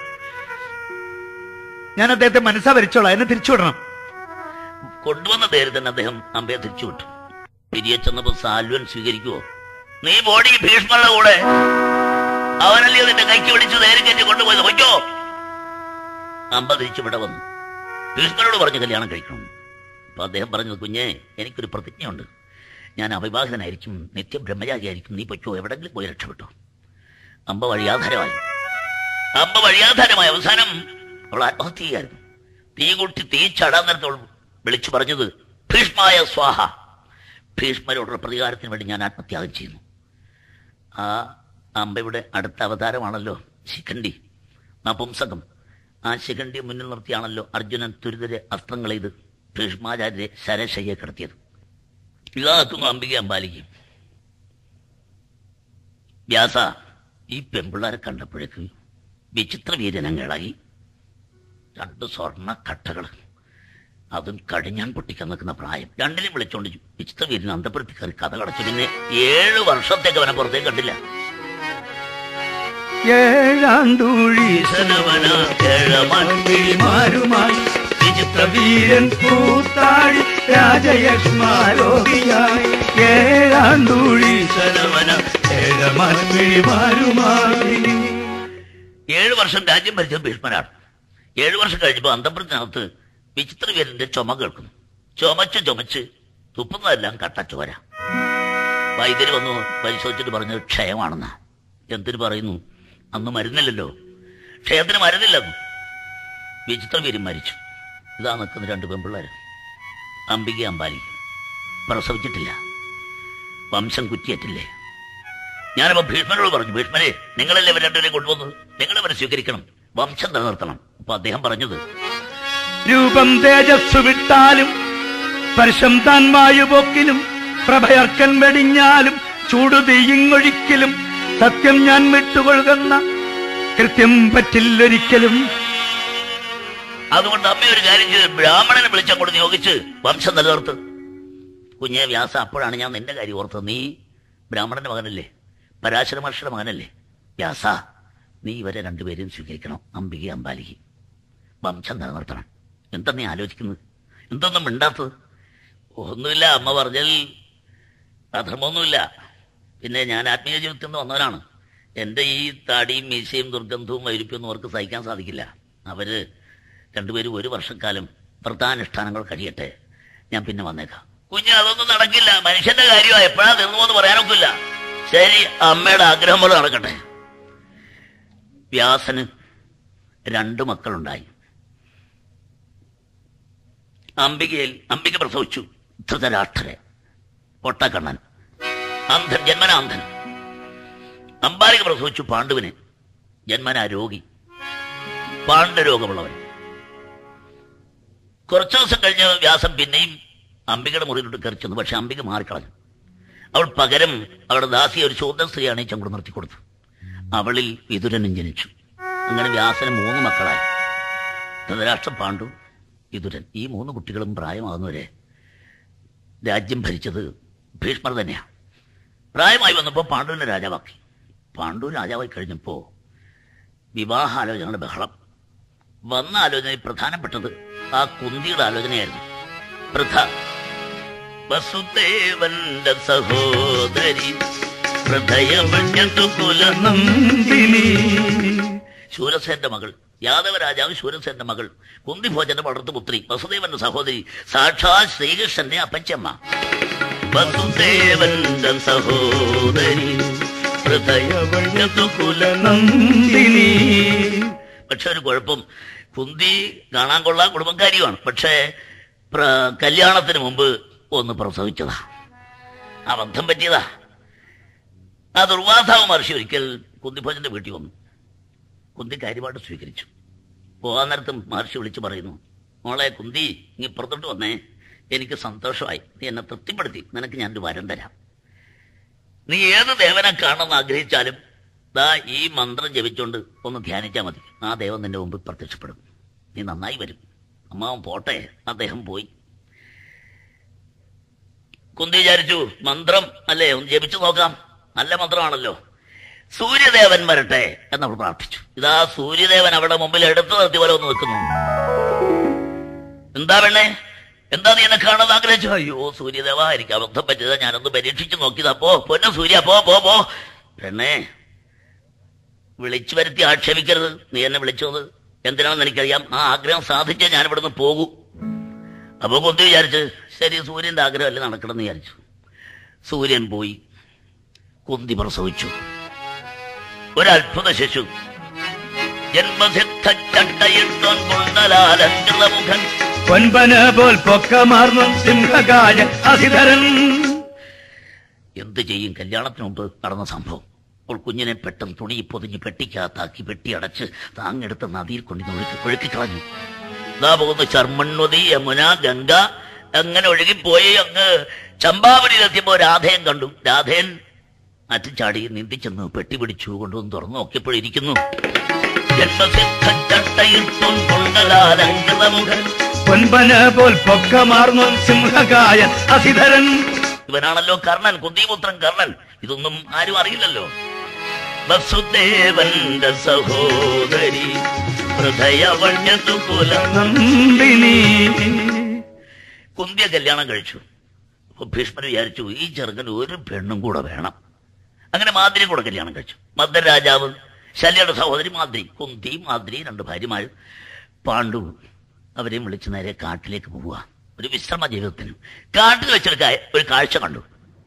ഞാൻ അദ്ദേഹത്തെ മനസ്സാ വരിച്ചോളാം എന്നെ തിരിച്ചുവിടണം കൊണ്ടുവന്ന നേരെ തന്നെ അദ്ദേഹം അമ്പയെ തിരിച്ചു വിട്ടു തിരികെ ചെന്നപ്പോ സാൽവൻ സ്വീകരിക്കുവോ നീ ബോഡി ഭീഷ്മരുടെ കൂടെ അവനല്ലേ നിന്റെ കൈക്ക് പിടിച്ച് നേരെ കയറ്റി കൊണ്ടുപോയത് പൊയ്ക്കോ അമ്പ തിരിച്ചു ഇവിടെ വന്നു ഭീഷ്മരോട് പറഞ്ഞു കല്യാണം കഴിക്കണം അപ്പൊ അദ്ദേഹം പറഞ്ഞത് കുഞ്ഞെ എനിക്കൊരു പ്രതിജ്ഞയുണ്ട് ഞാൻ അവിവാഹിതനായിരിക്കും നിത്യം ബ്രഹ്മചാരിയായിരിക്കും നീ പൊയ്ക്കോ എവിടെങ്കിലും പോയി രക്ഷപ്പെട്ടു അമ്പ വഴിയാധാരമായി അമ്പ വഴിയാധാരമായി അവസാനം അവൾ ആത്മഹത്യ ചെയ്യായിരുന്നു തീ കൂട്ടി തീ ചടാൻ നേരത്തോൾ വിളിച്ചു പറഞ്ഞത് ഭീഷ്മായ സ്വാഹ ഭീഷ്മരോടുള്ള പ്രതികാരത്തിന് വേണ്ടി ഞാൻ ആത്മത്യാഗം ചെയ്യുന്നു ആ അമ്പയുടെ അടുത്ത അവതാരമാണല്ലോ ശിഖണ്ഡി നപുംസകം ആ ശിഖണ്ഡിയെ മുന്നിൽ നിർത്തിയാണല്ലോ അർജുനൻ തുരിതരെ അസ്ത്രങ്ങൾ ചെയ്ത് ഭീഷ്മാചാര്യരെ ശരശയ്യെ കിടത്തിയത് ഇതാക്കുന്നു അംബിക അമ്പാലിക്കും വ്യാസ ഈ പെമ്പിള്ളാരെ കണ്ടപ്പോഴേക്ക് വിചിത്ര വീരനങ്ങളായി രണ്ട് സ്വർണ്ണ കട്ടകൾ അതും കടിഞ്ഞാൻ പൊട്ടിക്കാൻ നിൽക്കുന്ന പ്രായം രണ്ടിനെയും വിളിച്ചോണ്ട് വിചിത്ര വീരൻ അന്തപുരത്തിൽ കയറി കഥ കടച്ചു പിന്നെ ഏഴ് വർഷത്തേക്ക് അവനെ പുറത്തേക്ക് കണ്ടില്ല ഏഴാണ്ടൂഴി ഈശനവന ഏഴമൺകിളി മാരുമായി വിചിത്രവീരൻ കൂത്താടി രാജയക്ഷ്മാരോഹിയായി ഏഴാണ്ടൂഴി ഈശനവന ഏഴമൺകിളിമാരുമായി ഏഴ് വർഷം രാജ്യം ഭരിച്ചത് ഭീഷ്മരാണ് ഏഴു വർഷം കഴിഞ്ഞപ്പോൾ അന്തപുരത്തിനകത്ത് വിചിത്ര വീരന്റെ ചുമ കേൾക്കുന്നു ചുമച്ച് ചുമച്ച് തുപ്പുന്നതെല്ലാം കട്ടച്ചോര വൈദ്യര് വന്നു പരിശോധിച്ചിട്ട് പറഞ്ഞത് ക്ഷയമാണെന്ന് എന്തിനു പറയുന്നു അന്ന് മരുന്നില്ലല്ലോ ക്ഷയത്തിന് മരുന്നില്ലെന്ന് വിചിത്ര വീരൻ മരിച്ചു ഇതാ നിൽക്കുന്ന രണ്ട് പെൺപിള്ളേർ അംബിക അമ്പാലി പ്രസവിച്ചിട്ടില്ല വംശം കുറ്റിയേറ്റില്ലേ ഞാനപ്പോ ഭീഷ്മനോട് പറഞ്ഞു ഭീഷ്മനെ നിങ്ങളല്ലേ ഇവർ രണ്ടുപേരെയും കൊണ്ടുവന്നത് നിങ്ങളവരെ സ്വീകരിക്കണം വംശം നിലനിർത്തണം അപ്പൊ അദ്ദേഹം പറഞ്ഞത് രൂപം തേജസ് വിട്ടാലും സ്പർശം താൻ വായുപോക്കിലും പ്രഭയർക്കൻ വെടിഞ്ഞാലും ചൂടു തീയിങ്ങൊഴിക്കലും സത്യം ഞാൻ വിട്ടുകൊള്ളുന്ന കൃത്യം പറ്റില്ലൊരിക്കലും അതുകൊണ്ട് അമ്മ ഒരു കാര്യം ചെയ്ത് ബ്രാഹ്മണനെ വിളിച്ചങ്ങോട്ട് നിയോഗിച്ച് വംശം നിലനിർത്ത് കുഞ്ഞെ വ്യാസ അപ്പോഴാണ് ഞാൻ നിന്റെ കാര്യം ഓർത്തത് നീ ബ്രാഹ്മണന്റെ മകനല്ലേ പരാശര മഹർഷിയുടെ മകനല്ലേ വ്യാസ നീ ഇവരെ രണ്ടുപേരെയും സ്വീകരിക്കണം അംബിക അമ്പാലിക വംശം നിലനിർത്തണം എന്താ നീ ആലോചിക്കുന്നത് എന്തൊന്നും മിണ്ടാത്തത് ഒന്നുമില്ല അമ്മ പറഞ്ഞാൽ അധർമ്മമൊന്നുമില്ല പിന്നെ ഞാൻ ആത്മീയ ജീവിതത്തിൽ നിന്ന് വന്നവനാണ് എൻ്റെ ഈ താടിയും മീശയും ദുർഗന്ധവും വൈരുപ്യൊന്നും അവർക്ക് സഹിക്കാൻ സാധിക്കില്ല അവര് രണ്ടുപേരും ഒരു വർഷക്കാലം വ്രതാനുഷ്ഠാനങ്ങൾ കഴിയട്ടെ ഞാൻ പിന്നെ വന്നേക്കാം കുഞ്ഞ് അതൊന്നും നടക്കില്ല മനുഷ്യന്റെ കാര്യമാണ് എപ്പോഴാ തീർന്നു പറയാനൊക്കില്ല ശരി അമ്മയുടെ ആഗ്രഹം പോലെ നടക്കട്ടെ വ്യാസന് രണ്ടു മക്കളുണ്ടായി അംബികയിൽ അംബിക പ്രസവിച്ചു ധൃതരാഷ്ട്രരെ പൊട്ടക്കണ്ണൻ അന്ധൻ ജന്മന അന്ധൻ അമ്പാലിക പ്രസവിച്ചു പാണ്ഡുവിനെ ജന്മന രോഗി പാണ്ഡരോഗമുള്ളവൻ കുറച്ചു ദിവസം കഴിഞ്ഞ് വ്യാസം പിന്നെയും അംബികയുടെ മുറിയിലോട്ട് കയറി ചെന്നു പക്ഷെ അംബിക മാറിക്കളഞ്ഞു അവൾ പകരം അവളുടെ ദാസിയെ ഒരു ശൂദ്ര സ്ത്രീയാണ് ഈ ചങ്കുട് നിർത്തി കൊടുത്തു അവളിൽ വിതുരനും ജനിച്ചു അങ്ങനെ വ്യാസന് മൂന്ന് മക്കളായി ധൃതരാഷ്ട്രം പാണ്ഡു വിതുരൻ ഈ മൂന്ന് കുട്ടികളും പ്രായമാകുന്നവരെ രാജ്യം ഭരിച്ചത് ഭീഷ്മർ തന്നെയാണ് പ്രായമായി വന്നപ്പോൾ പാണ്ഡുവിനെ രാജാവാക്കി പാണ്ഡു രാജാവായി കഴിഞ്ഞപ്പോൾ വിവാഹാലോചനയുടെ ബഹളം വന്ന ആലോചനയിൽ പ്രധാനപ്പെട്ടത് ആ കുന്തിയുടെ ആലോചനയായിരുന്നു പ്രഥ വസുദേവന്റെ സഹോദരി ഹൃദയമഞ്ഞതു കുലനം നന്ദിനി ശൂരസേന്റെ മകൾ യാദവ രാജാവ് ശൂരസേന്റെ മകൾ കുന്തിഭോജന്റെ വളർത്തുപുത്രി വസുദേവന്റെ സഹോദരി സാക്ഷാത് ശ്രീകൃഷ്ണന്റെ അപ്പച്ചമ്മ വസുദേവന്റെ സഹോദരി ഹൃദയമഞ്ഞതു കുലനം നന്ദിനി പക്ഷെ ഒരു കുഴപ്പം കുന്തി കാണാൻ കൊള്ളാൻ കുടുംബക്കാരിയുമാണ് പക്ഷേ പ്ര- കല്യാണത്തിന് മുമ്പ് ഒന്ന് പ്രസവിച്ചതാ ആ ബന്ധം പറ്റിയതാ ആ ദുർവാസാവ് മഹർഷി ഒരിക്കൽ കുന്തിഭോജന്റെ വീട്ടിൽ വന്നു കുന്തി കാര്യമായിട്ട് സ്വീകരിച്ചു പോകാൻ നേരത്തും മഹർഷി വിളിച്ചു പറയുന്നു മോളെ കുന്തി നീ പുറത്തോട്ട് വന്നേ എനിക്ക് സന്തോഷമായി നീ എന്നെ തൃപ്തിപ്പെടുത്തി നിനക്ക് ഞാനൊരു വരം തരാം നീ ഏത് ദേവനെ കാണണമെന്ന് ആഗ്രഹിച്ചാലും ദാ ഈ മന്ത്രം ജപിച്ചുകൊണ്ട് ഒന്ന് ധ്യാനിച്ചാൽ മതി ആ ദേവൻ നിന്റെ മുമ്പിൽ പ്രത്യക്ഷപ്പെടും നീ നന്നായി വരും അമ്മാവൻ പോട്ടെ അദ്ദേഹം പോയി കുന്തി വിചാരിച്ചു മന്ത്രം അല്ലേ ഒന്ന് ജപിച്ചു നോക്കാം നല്ല മന്ത്രമാണല്ലോ സൂര്യദേവൻ വരട്ടെ എന്നവൾ പ്രാർത്ഥിച്ചു ഇതാ സൂര്യദേവൻ അവിടെ മുമ്പിൽ എടുത്തു നിർത്തി പോലെ ഒന്ന് നിൽക്കുന്നു എന്താ പെണ്ണേ എന്താ നീ എന്നെ കാണാൻ ആഗ്രഹിച്ചു അയ്യോ സൂര്യദേവ എനിക്ക് അബദ്ധം പറ്റിയതാ ഞാനൊന്ന് പരീക്ഷിച്ചു നോക്കിയതാ പോ പൊന്ന സൂര്യ പോ പോ പോ പെണ്ണേ വിളിച്ചു വരുത്തി ആക്ഷേപിക്കരുത് നീ എന്നെ വിളിച്ചത് എന്തിനാണെന്ന് എനിക്കറിയാം ആ ആഗ്രഹം സാധിച്ചേ ഞാൻ ഇവിടുന്ന് പോകൂ അപ്പൊ കൊന്തി വിചാരിച്ച് ശരി സൂര്യന്റെ ആഗ്രഹമല്ലേ നടക്കണമെന്ന് വിചാരിച്ചു സൂര്യൻ പോയി കുന്തി പ്രസവിച്ചു ഒരത്ഭുത ശിശു ജന്മസിദ്ധ ചട്ടയിട്ടോൻ കുണ്ടലാലങ്കൃതമുഖൻ പൊൻപന പോൽ പൊക്കമാർന്നു സിംഹകായ അധിധരൻ എന്ത് ചെയ്യും കല്യാണത്തിന് മുമ്പ് നടന്ന സംഭവം അപ്പോൾ കുഞ്ഞിനെ പെട്ടെന്ന് തുണി പൊതിഞ്ഞ് പെട്ടിക്കകത്താക്കി പെട്ടി അടച്ച് താങ്ങെടുത്ത് നദിയിൽ കൊണ്ട് ഒഴുക്കി ഒഴുക്കിക്കളഞ്ഞു ഇതാ പോകുന്നു ചർമ്മണ്വതി യമുന ഗംഗ അങ്ങനെ ഒഴുകിപ്പോയി അങ്ങ് ചമ്പാവനിയിലെത്തിയപ്പോ രാധയൻ കണ്ടു രാധയൻ അറ്റിച്ചാടി നീന്തിച്ചെന്ന് പെട്ടി പിടിച്ചു കൊണ്ടുവന്ന് തുറന്നു നോക്കിയപ്പോഴിരിക്കുന്നു ജന്മസിദ്ധച്ചട്ടയിൽ പൊൻകൊണ്ടലാലങ്കൃതമുഖൻ പൊൻപന പോൽ പൊക്കമാർന്നു സിംഹകായൻ അസിധരൻ ഇവനാണല്ലോ കർണൻ കുന്തിപുത്രൻ കർണൻ ഇതൊന്നും ആരും അറിയില്ലല്ലോ വസുദേവന്റെ സഹോദരി ഹൃദയവണ്യതു കുലം നന്ദിനി കുന്തിയ കല്യാണം കഴിച്ചു അപ്പൊ ഭീഷ്മർ വിചാരിച്ചു ഈ ചെറുക്കന് ഒരു പെണ്ണും കൂടെ വേണം അങ്ങനെ മാതിരി കൂടെ കല്യാണം കഴിച്ചു മദ്ര രാജാവ് ശല്യയുടെ സഹോദരി മാതിരി കുന്തി മാതിരി രണ്ട് ഭാര്യമാർ പാണ്ഡു അവരെയും വിളിച്ച് നേരെ കാട്ടിലേക്ക് പോവുക ഒരു വിശ്രമ ജീവിതത്തിന് കാട്ടിൽ വെച്ചൊരു കാ- ഒരു കാഴ്ച കണ്ടു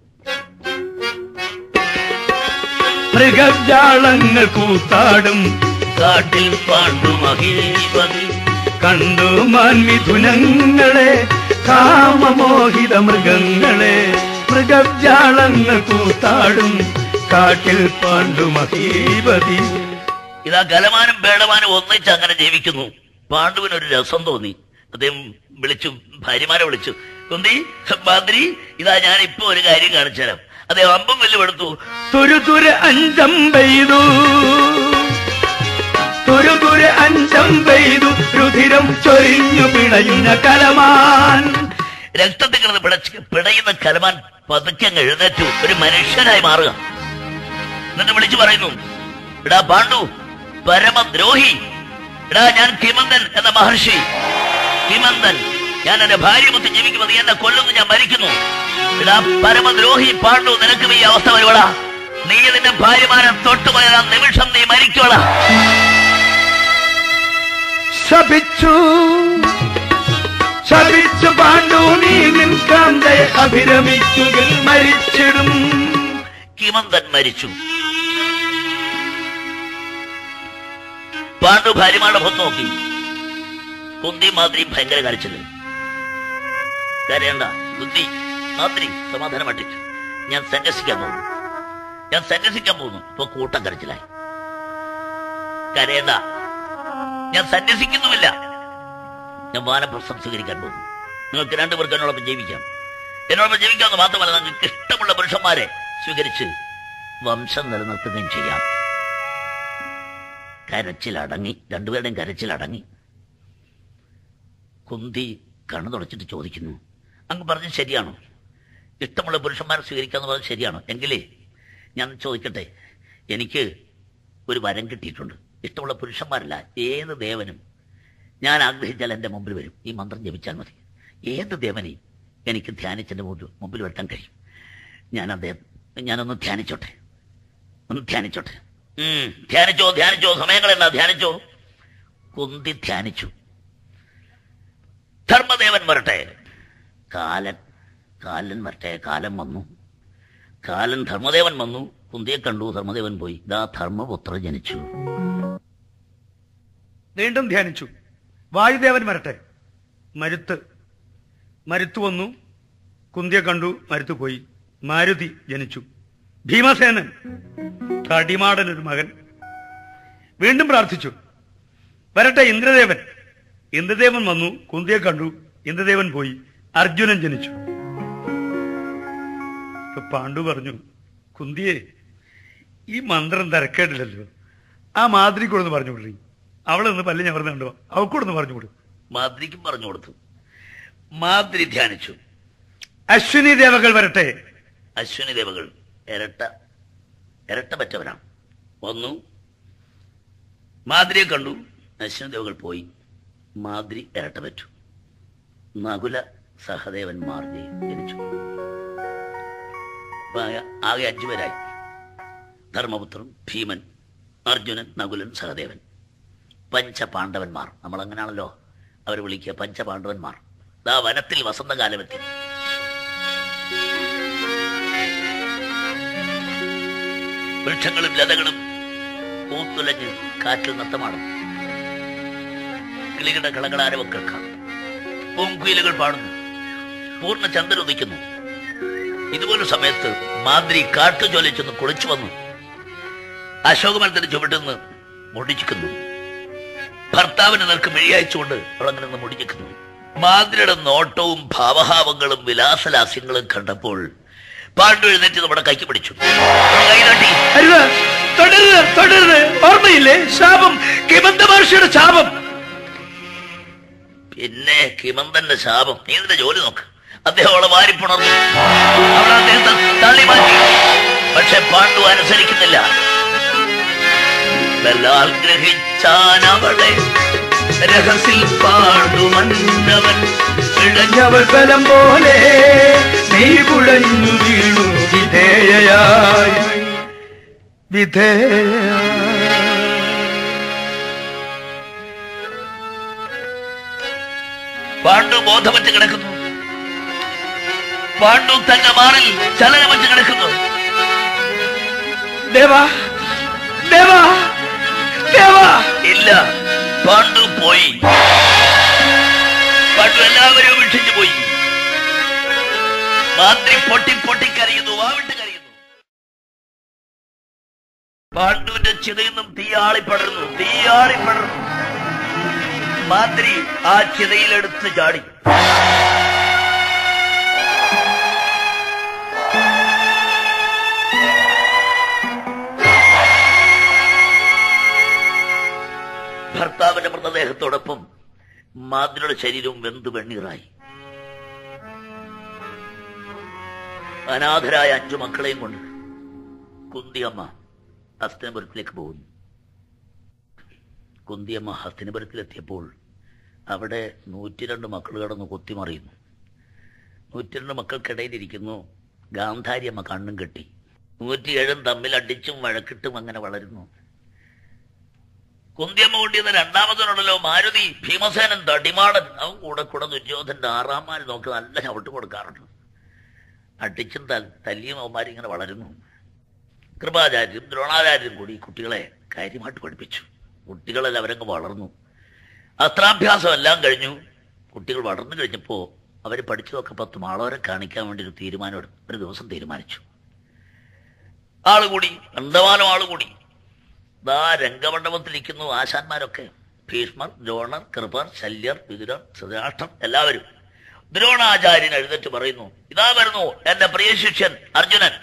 മൃഗജാളങ്ങൾ കൂത്താടും കാട്ടിൽ പാണ്ഡു മഹീപതി കണ്ടു മാൻമിഥുനങ്ങളെ കാമമോഹിത മൃഗങ്ങളെ മൃഗജാളങ്ങൾ കൂത്താടും കാട്ടിൽ പാണ്ഡു മഹീപതി ഇതാ കലമാനും പേടമാനും ഒന്നിച്ച് അങ്ങനെ ജീവിക്കുന്നു പാണ്ഡുവിന് ഒരു രസം തോന്നി അദ്ദേഹം വിളിച്ചു ഭാര്യമാരെ വിളിച്ചു കുന്തി മാതിരി ഇതാ ഞാൻ ഇപ്പൊ ഒരു കാര്യം കാണിച്ചു തരാം അദ്ദേഹം അമ്പം വെല്ലുമെടുത്തു തുരുതുര അഞ്ചം പെയ്തു തുരുതുര അഞ്ചം പെയ്തു രുധിരം ചൊരിഞ്ഞു പിടയുന്ന കലമാൻ രക്തത്തിൽ കിടന്ന് പിടച്ച് പിടയുന്ന കലമാൻ പതുക്കെ അങ്ങ് എഴുന്നേറ്റു ഒരു മനുഷ്യനായി മാറുക എന്നിട്ട് വിളിച്ചു പറയുന്നു എടാ പാണ്ഡു പരമദ്രോഹി എടാ ഞാൻ കിമന്തൻ എന്ന മഹർഷി കിമന്തൻ ഞാൻ എന്റെ ഭാര്യ മുത്തി ജീവിക്കുമ്പോൾ നീ എന്നെ കൊല്ലുന്നു ഞാൻ മരിക്കുന്നു എടാ പരമദ്രോഹി പാണ്ഡു നിനക്കും ഈ അവസ്ഥ വരുവടാ നീ നിന്റെ ഭാര്യമാരെ തൊട്ടുപോയ ആ നിമിഷം നീ മരിക്കോളാ ശപിച്ചു ശപിച്ചു പാണ്ഡു നീ നിൻ കാന്തയെ അഭിരമിക്കുകിൽ മരിച്ചിടും കിമന്തൻ മരിച്ചു പാണ്ഡു ഭാര്യമാരുടെ മുഖത്ത് നോക്കി കുന്തി മാതിരി ഭയങ്കര കരച്ചില് കരയണ്ട കുന്തി മാതിരി സമാധാനം പറ്റിച്ചു ഞാൻ സന്യസിക്കാൻ പോകുന്നു ഞാൻ സന്യസിക്കാൻ പോകുന്നു ഇപ്പൊ കൂട്ടം കരച്ചിലായി കരയണ്ട ഞാൻ സന്യസിക്കുന്നുമില്ല ഞാൻ വാനപ്രസ്ഥം സ്വീകരിക്കാൻ പോകുന്നു നിങ്ങൾക്ക് രണ്ടുപേർക്ക് എന്നോടൊപ്പം ജീവിക്കാം എന്നോടൊപ്പം ജീവിക്കാമെന്ന് മാത്രമല്ല നിങ്ങൾക്ക് ഇഷ്ടമുള്ള പുരുഷന്മാരെ സ്വീകരിച്ച് വംശം നിലനിർത്തുകയും ചെയ്യാം കരച്ചിലടങ്ങി രണ്ടുപേരുടെയും കരച്ചിലടങ്ങി കുന്തി കണ്ണു തുടച്ചിട്ട് ചോദിക്കുന്നു അങ്ങ് പറഞ്ഞത് ശരിയാണോ ഇഷ്ടമുള്ള പുരുഷന്മാരെ സ്വീകരിക്കാന്ന് പറഞ്ഞത് ശരിയാണോ എങ്കിലേ ഞാൻ ചോദിക്കട്ടെ എനിക്ക് ഒരു വരം കിട്ടിയിട്ടുണ്ട് ഇഷ്ടമുള്ള പുരുഷന്മാരല്ല ഏത് ദേവനും ഞാൻ ആഗ്രഹിച്ചാൽ എൻ്റെ മുമ്പിൽ വരും ഈ മന്ത്രം ജപിച്ചാൽ മതി ഏത് ദേവനെയും എനിക്ക് ധ്യാനിച്ചെൻ്റെ മുമ്പിൽ മുമ്പിൽ വരുത്താൻ കഴിയും ഞാൻ അദ്ദേഹം ഞാനൊന്ന് ധ്യാനിച്ചോട്ടെ ഒന്ന് ധ്യാനിച്ചോട്ടെ ഉം, ധ്യാനിച്ചോ ധ്യാനിച്ചോ സമയങ്ങളെന്നാ ധ്യാനിച്ചോ കുന്തി ധ്യാനിച്ചു ധർമ്മദേവൻ വരട്ടെ കാലൻ കാലൻ വരട്ടെ കാലൻ വന്നു കാലൻ ധർമ്മദേവൻ വന്നു കുന്തിയെ കണ്ടു ധർമ്മദേവൻ പോയി ഇതാ ധർമ്മപുത്ര ജനിച്ചു വീണ്ടും ധ്യാനിച്ചു വായുദേവൻ വരട്ടെ മരുത്ത് മരുത്ത് വന്നു കുന്തിയെ കണ്ടു മരുത്ത് പോയി മാരുതി ജനിച്ചു ഭീമസേനൻ തടിമാടൻ ഒരു മകൻ വീണ്ടും പ്രാർത്ഥിച്ചു വരട്ടെ ഇന്ദ്രദേവൻ ഇന്ദ്രദേവൻ വന്നു കുന്തിയെ കണ്ടു ഇന്ദ്രദേവൻ പോയി അർജുനൻ ജനിച്ചു ഇപ്പൊ പാണ്ഡു പറഞ്ഞു കുന്തിയെ ഈ മന്ത്രം തിരക്കേടില്ലല്ലോ ആ മാതിരിക്കൂടെന്ന് പറഞ്ഞു വിടറി അവളൊന്ന് പല്ല് ഞവർന്നുണ്ടോ അവക്കൂടൊന്ന് പറഞ്ഞു വിടും മാദ്രിക്കും പറഞ്ഞു കൊടുത്തു മാദ്രി ധ്യാനിച്ചു അശ്വിനി ദേവകൾ വരട്ടെ അശ്വിനി ദേവകൾ ഇരട്ട ഇരട്ട പറ്റവരാണ് വന്നു മാദ്രിയെ കണ്ടു അശ്വിനി ദേവകൾ പോയി മാദ്രി ഇരട്ട പറ്റു നകുല സഹദേവന്മാർ ജയി- ജനിച്ചു അപ്പൊ ആകെ- ആകെ അഞ്ചുപേരായി ധർമ്മപുത്രൻ ഭീമൻ അർജുനൻ നകുലൻ സഹദേവൻ പഞ്ചപാണ്ഡവന്മാർ നമ്മൾ അങ്ങനെയാണല്ലോ അവർ വിളിക്കുക പഞ്ചപാണ്ഡവന്മാർ ദാ വനത്തിൽ വസന്തകാലമെത്തി വൃക്ഷങ്ങളും ലതകളും പൂത്തുലഞ്ഞ് കാറ്റിൽ നത്തമാടും കിളികളുടെ കളകളാരവം കേൾക്കാം പൂങ്കുയിലുകൾ പാടുന്നു പൂർണ്ണ ചന്ദ്രൻ ഉദിക്കുന്നു ഇതുപോലെ സമയത്ത് മാതിരി കാട്ടുജോലി ചെന്ന് കുളിച്ചു വന്നു അശോകമരത്തിന്റെ ചുവട്ടിൽ മുടിച്ചിക്കുന്നു ഭർത്താവിന് നേർക്ക് മെഴിയച്ചുകൊണ്ട് അവളങ്ങനെ നിന്ന് മുടിഞ്ഞിക്കുന്നു മാതിരിയുടെ നോട്ടവും ഭാവഹാവങ്ങളും വിലാസലാസ്യങ്ങളും കണ്ടപ്പോൾ പാണ്ഡു എഴുന്നേറ്റ് നമ്മുടെ കൈക്ക് പിടിച്ചു കൈ തട്ടി അരുത് തുടരുത് തുടരുത് ഓർമ്മയില്ലേ ശാപം കിമന്ത മഹർഷിയുടെ ശാപം പിന്നെ കിമന്തന്റെ ശാപം നീ ഇതിന്റെ ജോലി നോക്ക് അദ്ദേഹം അവളെ വാരിപ്പുണർന്നു അവൾ അദ്ദേഹത്തെ തള്ളി മാറ്റി പക്ഷെ പാണ്ഡു അനുസരിക്കുന്നില്ല ബലാൽ ഗ്രഹിച്ചാൻ അവളെ രഹസിൽ പാണ്ഡു മന്നവൻ ഇഴഞ്ഞവൾ ബലം പോലെ നീ കുഴഞ്ഞു വീണു വിധേയയായി വിധേയയായി പാണ്ഡു ബോധമറ്റ് കിടക്കുന്നു പാണ്ഡു തന്റെ മാറിൽ ചലനമറ്റ് കിടക്കുന്നു ദേവാ ദേവാ ദേവാ ഇല്ല പാണ്ഡു പോയി പാണ്ഡു എല്ലാവരും ഉപേക്ഷിച്ചു പോയി മാന്ത്രി പൊട്ടി പൊട്ടി കരയുന്നു വാവിട്ട് കരയുന്നു പാണ്ഡുവിന്റെ ചിതയിൽ നിന്നും തീയാളി പടർന്നു തീയാളി പടർന്നു മാന്ത്രി ആ ചിതയിലെടുത്ത് ചാടി ഭർത്താവിന്റെ മൃതദേഹത്തോടൊപ്പം മാതിരിയുടെ ശരീരവും വെന്തു വെണ്ണീറായി അനാഥരായ അഞ്ചു മക്കളെയും കൊണ്ട് കുന്തിയമ്മ ഹസ്തനപുരത്തിലേക്ക് പോകുന്നു കുന്തിയമ്മ ഹസ്തനപുരത്തിലെത്തിയപ്പോൾ അവിടെ നൂറ്റിരണ്ട് മക്കൾ കടന്ന് കൊത്തിമറിയുന്നു നൂറ്റിരണ്ട് മക്കൾക്കിടയിലിരിക്കുന്നു ഗാന്ധാരിയമ്മ കണ്ണും കെട്ടി നൂറ്റിയേഴും തമ്മിൽ അടിച്ചും വഴക്കിട്ടും അങ്ങനെ വളരുന്നു കുന്തിയമ്മ കൊണ്ടിരുന്ന രണ്ടാമതനുണ്ടല്ലോ മാരുതി ഭീമസേനൻ തടിമാടൻ അവൻ കൂടെ കൂടെ ദുര്യോധന്റെ ആറാമാർ നോക്കി നല്ല ചവിട്ട് കൊടുക്കാറുണ്ട് അടിച്ചും തൽ തല്ലിയും അവന്മാരിങ്ങനെ വളരുന്നു കൃപാചാര്യരും ദ്രോണാചാര്യരും കൂടി ഈ കുട്ടികളെ കാര്യമായിട്ട് പഠിപ്പിച്ചു കുട്ടികളെല്ലാം അവരങ്ങ് വളർന്നു അസ്ത്രാഭ്യാസം എല്ലാം കഴിഞ്ഞു കുട്ടികൾ വളർന്നു കഴിഞ്ഞപ്പോ അവർ പഠിച്ചതൊക്കെ പത്ത് മാളവരെ കാണിക്കാൻ വേണ്ടി ഒരു തീരുമാനം എടുത്തു ഒരു ദിവസം തീരുമാനിച്ചു ആള് കൂടി അന്തമാനം ആള് കൂടി ദാ രംഗമണ്ഡപത്തിലിരിക്കുന്നു ആശാന്മാരൊക്കെ ഭീഷ്മർ ദ്രോണർ കൃപർ ശല്യർ വിതുരർ സുരാഷ്ട്രം എല്ലാവരും ദ്രോണാചാര്യൻ എഴുന്നേറ്റ് പറയുന്നു ഇതാ വരുന്നു എന്റെ പ്രിയ ശിഷ്യൻ അർജുനൻ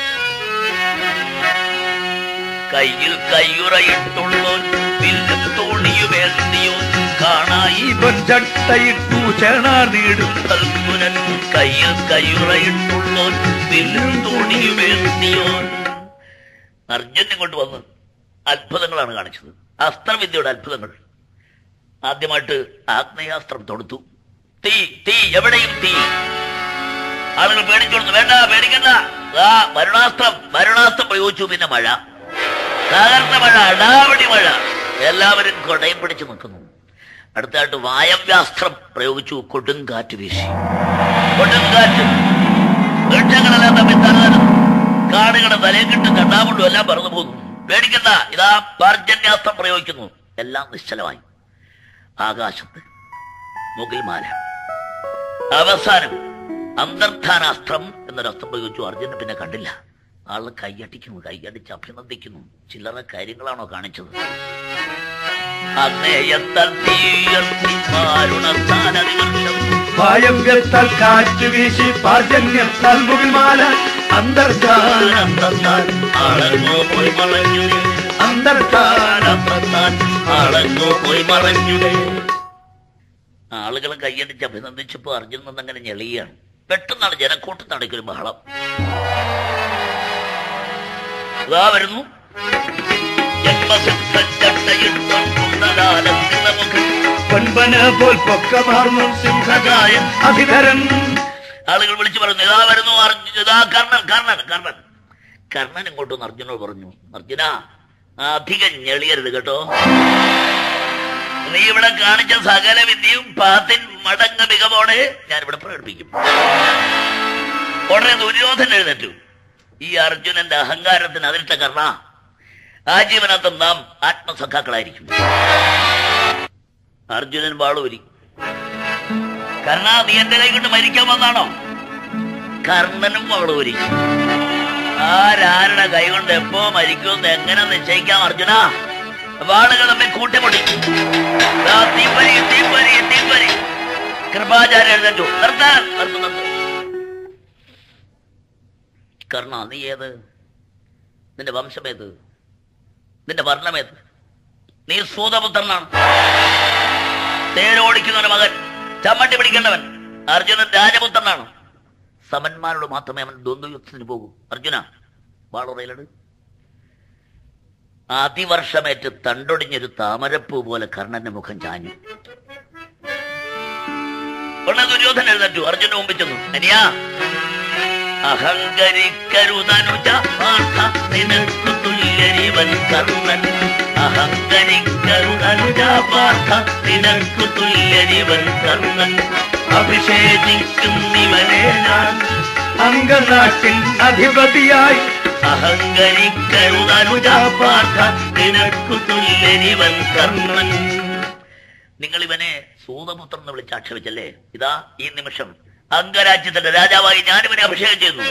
കയ്യിൽ കയ്യുറയിട്ടുള്ളോൻ വില്ലും തോണിയുമേന്തിയോ കാണായി ഇവൻ ചട്ടയിട്ടു ചേണാർന്നിടും അർജുനൻ കയ്യിൽ കയ്യുറയിട്ടുള്ളോൻ വില്ലും തോണിയുമേന്തിയോൻ അർജുൻ ഇങ്ങോട്ട് വന്ന് അത്ഭുതങ്ങളാണ് കാണിച്ചത് അസ്ത്രവിദ്യയുടെ അത്ഭുതങ്ങൾ ആദ്യമായിട്ട് ആഗ്നേയാസ്ത്രം തൊടുത്തു തീ തീ എവിടെയും തീ ആളുകൾ പേടിച്ചോടുന്നു വേണ്ട പേടിക്കണ്ട ആ വരുണാസ്ത്രം വരുണാസ്ത്രം പ്രയോഗിച്ചു പിന്നെ മഴ സാധാരണ മഴ അടാവടി മഴ എല്ലാവരും കൊടയും പിടിച്ചു നിൽക്കുന്നു അടുത്തായിട്ട് വായവ്യാസ്ത്രം പ്രയോഗിച്ചു കൊടുങ്കാറ്റ് വീശി കൊടുങ്കാറ്റ് വൃക്ഷങ്ങളെല്ലാം തമ്മിൽ തലതലും കാടുകളുടെ തലയെക്കിട്ടും കണ്ടാകൊണ്ടും എല്ലാം പറന്നു പോകുന്നു പേടിക്കണ്ട ഇതാ പാർജന്യാസ്ത്രം പ്രയോഗിക്കുന്നു എല്ലാം നിശ്ചലമായി ആകാശത്ത് മുകിൽമാല അവസാനം അന്തർധാനാസ്ത്രം എന്നൊരു അസ്ത്രം പ്രയോഗിച്ചു അർജുനൻ പിന്നെ കണ്ടില്ല ആള് കൈയടിക്കുന്നു കൈയടിച്ച് അഭിനന്ദിക്കുന്നു ചില്ലറ കാര്യങ്ങളാണോ കാണിച്ചത് അഗ്നേയത്താൽ തീയർത്തി മാരുണത്താനതിവർഷം വായവ്യത്താൽ കാറ്റ് വീശി പാർജന്യത്താൽ മുകിൽമാല അന്തർധാനം അന്തത്താൽ ആളെങ്ങോ പോയി മറഞ്ഞു അന്തർധാനം അന്തത്താൽ ആളെങ്ങോ പോയി മറഞ്ഞു ആളുകളെ കൈയടിച്ച് അഭിനന്ദിച്ചപ്പോ അർജുനൻ അങ്ങനെ ഞെളിയാണ് പെട്ടെന്നാണ് ജനക്കൂട്ടം നടക്കൊരു ബഹളം ഇതാ വരുന്നു ജന്മസിദ്ധച്ചട്ടയിട്ടും കുണ്ടലാലത്തിന മുഖൻ പൊൻപന പോൽ പൊക്കമാർന്നു സിംഹകായൻ അഭിധരൻ ആളുകൾ വിളിച്ചു പറഞ്ഞു ഇതാ വരുന്നു അർജുന ഇതാ കർണൻ കർണൻ കർണൻ കർണൻ ഇങ്ങോട്ടൊന്ന് അർജുനോട് പറഞ്ഞു അർജുന അധികം ഞെളിയരുത് കേട്ടോ നീ ഇവിടെ കാണിച്ച സകല വിദ്യയും പാത്തിൻ മടങ്ങ മികവോടെ ഞാൻ ഇവിടെ പ്രകടിപ്പിക്കും ഉടനെ ദുര്യോധന എഴുന്നേറ്റു ഈ അർജുനന്റെ അഹങ്കാരത്തിന് അതിരിട്ട കർണ ആജീവനാന്തം നാം ആത്മസഖാക്കളായിരിക്കും അർജുനൻ വാളൂരി കർണ നീ എന്റെ കൈ കൊണ്ട് മരിക്കാൻ വന്നാണോ കർണനും വാളൂരി ആരാരുടെ കൈ കൊണ്ട് എപ്പോ മരിക്കുമെന്ന് എങ്ങനെ നിശ്ചയിക്കാം അർജുന വാളുകൾ തമ്മിൽ കൂട്ടിമുട്ടി ദാ തീപ്പൊരി തീപ്പൊരി തീപ്പൊരി കൃപാചാര്യ എഴുന്നേറ്റു നിർത്താൻ നിർത്ത് നിർത്ത് കർണ നീ ഏത് നിന്റെ വംശമേത് നിന്റെ വർണ്ണമേത് നീ സൂതപുത്രനാണ് തേരോടിക്കുന്നവന്റെ മകൻ ചമ്മട്ടി പിടിക്കേണ്ടവൻ അർജുനൻ രാജപുത്രനാണ് സമന്മാരോട് മാത്രമേ അവൻ ദ്വന്ദ്വയുദ്ധത്തിന് പോകൂ അർജുന വാളുറയിലട് അതിവർഷമേറ്റ് തണ്ടൊടിഞ്ഞൊരു താമരപ്പൂ പോലെ കർണന്റെ മുഖം ചാഞ്ഞു ഉടനെ ദുര്യോധന എഴുന്നേറ്റു അർജുന മുമ്പിൽ ചെന്നു അനിയാ അഹങ്കരിക്കരുതനുജ പാർത്ഥ നിനക്കു തുല്യരിവൻ കർണൻ അഹങ്കരിക്കരുതനുജ പാർത്ഥ നിനക്കു തുല്യരിവൻ കർണൻ അഭിഷേകിക്കുന്നിവനെ ഞാൻ അംഗനാട്ടിൻ അധിപതിയായി അഹങ്കരിക്കരുതനുജ പാർത്ഥ നിനക്കു തുല്യരിവൻ കർണൻ നിങ്ങൾ ഇവനെ സൂതപുത്രൻ എന്ന് വിളിച്ച് ആക്ഷേപിച്ചല്ലേ ഇതാ ഈ നിമിഷം അംഗരാജ്യത്തിന്റെ രാജാവായി ഞാനിവനെ അഭിഷേകം ചെയ്യുന്നു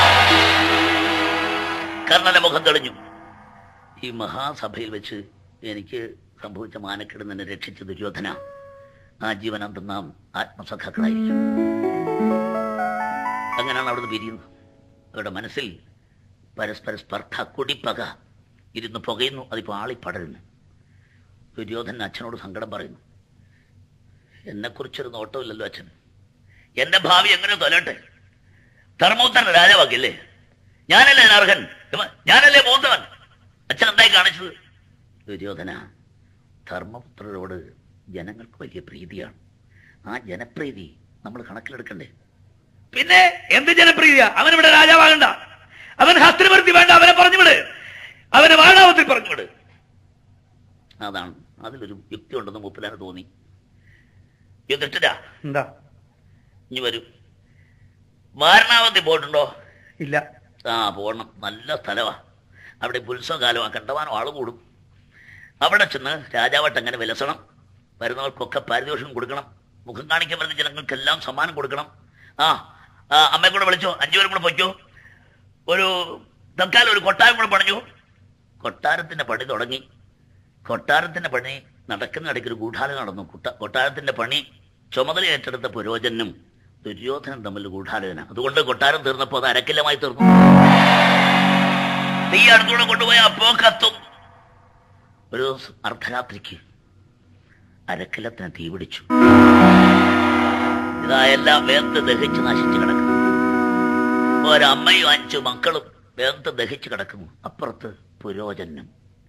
കർണന്റെ മുഖം തെളിഞ്ഞു ഈ മഹാസഭയിൽ വെച്ച് എനിക്ക് സംഭവിച്ച മാനക്കേട് നിന്നെ രക്ഷിച്ച ദുര്യോധന ആ ജീവനാന്തം നാം ആത്മസഖാക്കളായിരിക്കും അങ്ങനെയാണ് അവിടുന്ന് പിരിയുന്നത് അവരുടെ മനസ്സിൽ പരസ്പര സ്പർദ്ധ കൊടിപ്പക ഇരുന്ന് പുകയുന്നു അതിപ്പോ ആളി പടരുന്നു ദുര്യോധനൻ അച്ഛനോട് സങ്കടം പറയുന്നു എന്നെക്കുറിച്ചൊരു നോട്ടമില്ലല്ലോ അച്ഛൻ എന്റെ ഭാവി എങ്ങനെ തൊലട്ടെ ധർമ്മോത്തരൻ രാജാവാക്കിയല്ലേ ഞാനല്ലേ അർഹൻ ഇവൻ- ഞാനല്ലേ മൂത്തവൻ അച്ഛൻ എന്തായി കാണിച്ചത് ദുര്യോധന ധർമ്മപുത്രരോട് ജനങ്ങൾക്ക് വലിയ പ്രീതിയാണ് ആ ജനപ്രീതി നമ്മൾ കണക്കിലെടുക്കണ്ടേ പിന്നെ എന്ത് ജനപ്രീതിയ അവൻ ഇവിടെ രാജാവാകണ്ട അവൻ ഹസ്തമർത്തി വേണ്ട അവനെ പറഞ്ഞുവിട് അവനെ വാണാവത്തിൽ പറഞ്ഞു വിട് അതാണ് അതിലൊരു യുക്തി ഉണ്ടെന്ന് മുപ്പിലാന് തോന്നി എന്നിട്ടില്ല എന്താ ഇനി വരൂ വാരണാവതി പോയിട്ടുണ്ടോ ഇല്ല ആ പോകണം നല്ല സ്ഥലമാ അവിടെ ഉത്സവകാലമാണ് കണ്ടവാനം ആള് കൂടും അവിടെ ചെന്ന് രാജാവട്ട് അങ്ങനെ വിലസണം വരുന്നവർക്കൊക്കെ പാരിതോഷികം കൊടുക്കണം മുഖം കാണിക്കാൻ വരുന്ന ജനങ്ങൾക്കെല്ലാം സമ്മാനം കൊടുക്കണം ആ ആ, അമ്മയെ കൂടെ വിളിച്ചോ അഞ്ചുപേരും കൂടെ പൊയ്ക്കോ ഒരു തൽക്കാലം ഒരു കൊട്ടാരം കൂടെ പണിഞ്ഞു കൊട്ടാരത്തിന്റെ പണി തുടങ്ങി കൊട്ടാരത്തിന്റെ പണി നടക്കുന്ന ഇടയ്ക്ക് ഒരു ഗൂഢാലോചന നടന്നു കുട്ട- കൊട്ടാരത്തിന്റെ പണി ചുമതല ഏറ്റെടുത്ത പുരോജനും ദുര്യോധനും തമ്മിൽ ഗൂഢാലോചന അതുകൊണ്ട് കൊട്ടാരം തീർന്നപ്പോൾ അത് അരക്കില്ലമായി തീർന്നു തീ അടുത്തൂടെ കൊണ്ടുപോയ അപ്പോ കത്തും ഒരു ദിവസം അർദ്ധരാത്രിക്ക് അരക്കിലത്തിന് തീ പിടിച്ചു ഇതാ എല്ലാം വേന്ത് ദഹിച്ച് നശിച്ചു കിടക്കുന്നു ഒരമ്മയും അഞ്ചു മക്കളും വേന്ത് ദഹിച്ച് കിടക്കുന്നു അപ്പുറത്ത് പുരോജനും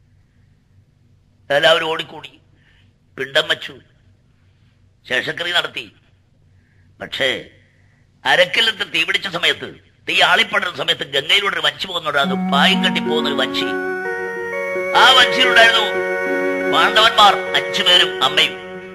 എല്ലാവരും ഓടിക്കൂടി പിണ്ടം വച്ചു ശേഷക്രിയ നടത്തി പക്ഷേ അരക്കിലത്ത് തീ പിടിച്ച സമയത്ത് തീ ആളിപ്പെടുന്ന സമയത്ത് ഗംഗയിലൂടെ ഒരു വഞ്ചി പോകുന്നുണ്ട് അത് പായും കെട്ടി പോകുന്ന ഒരു വഞ്ചി ആ വഞ്ചിയിലുണ്ടായിരുന്നു പാണ്ഡവന്മാർ അഞ്ചുപേരും അമ്മയും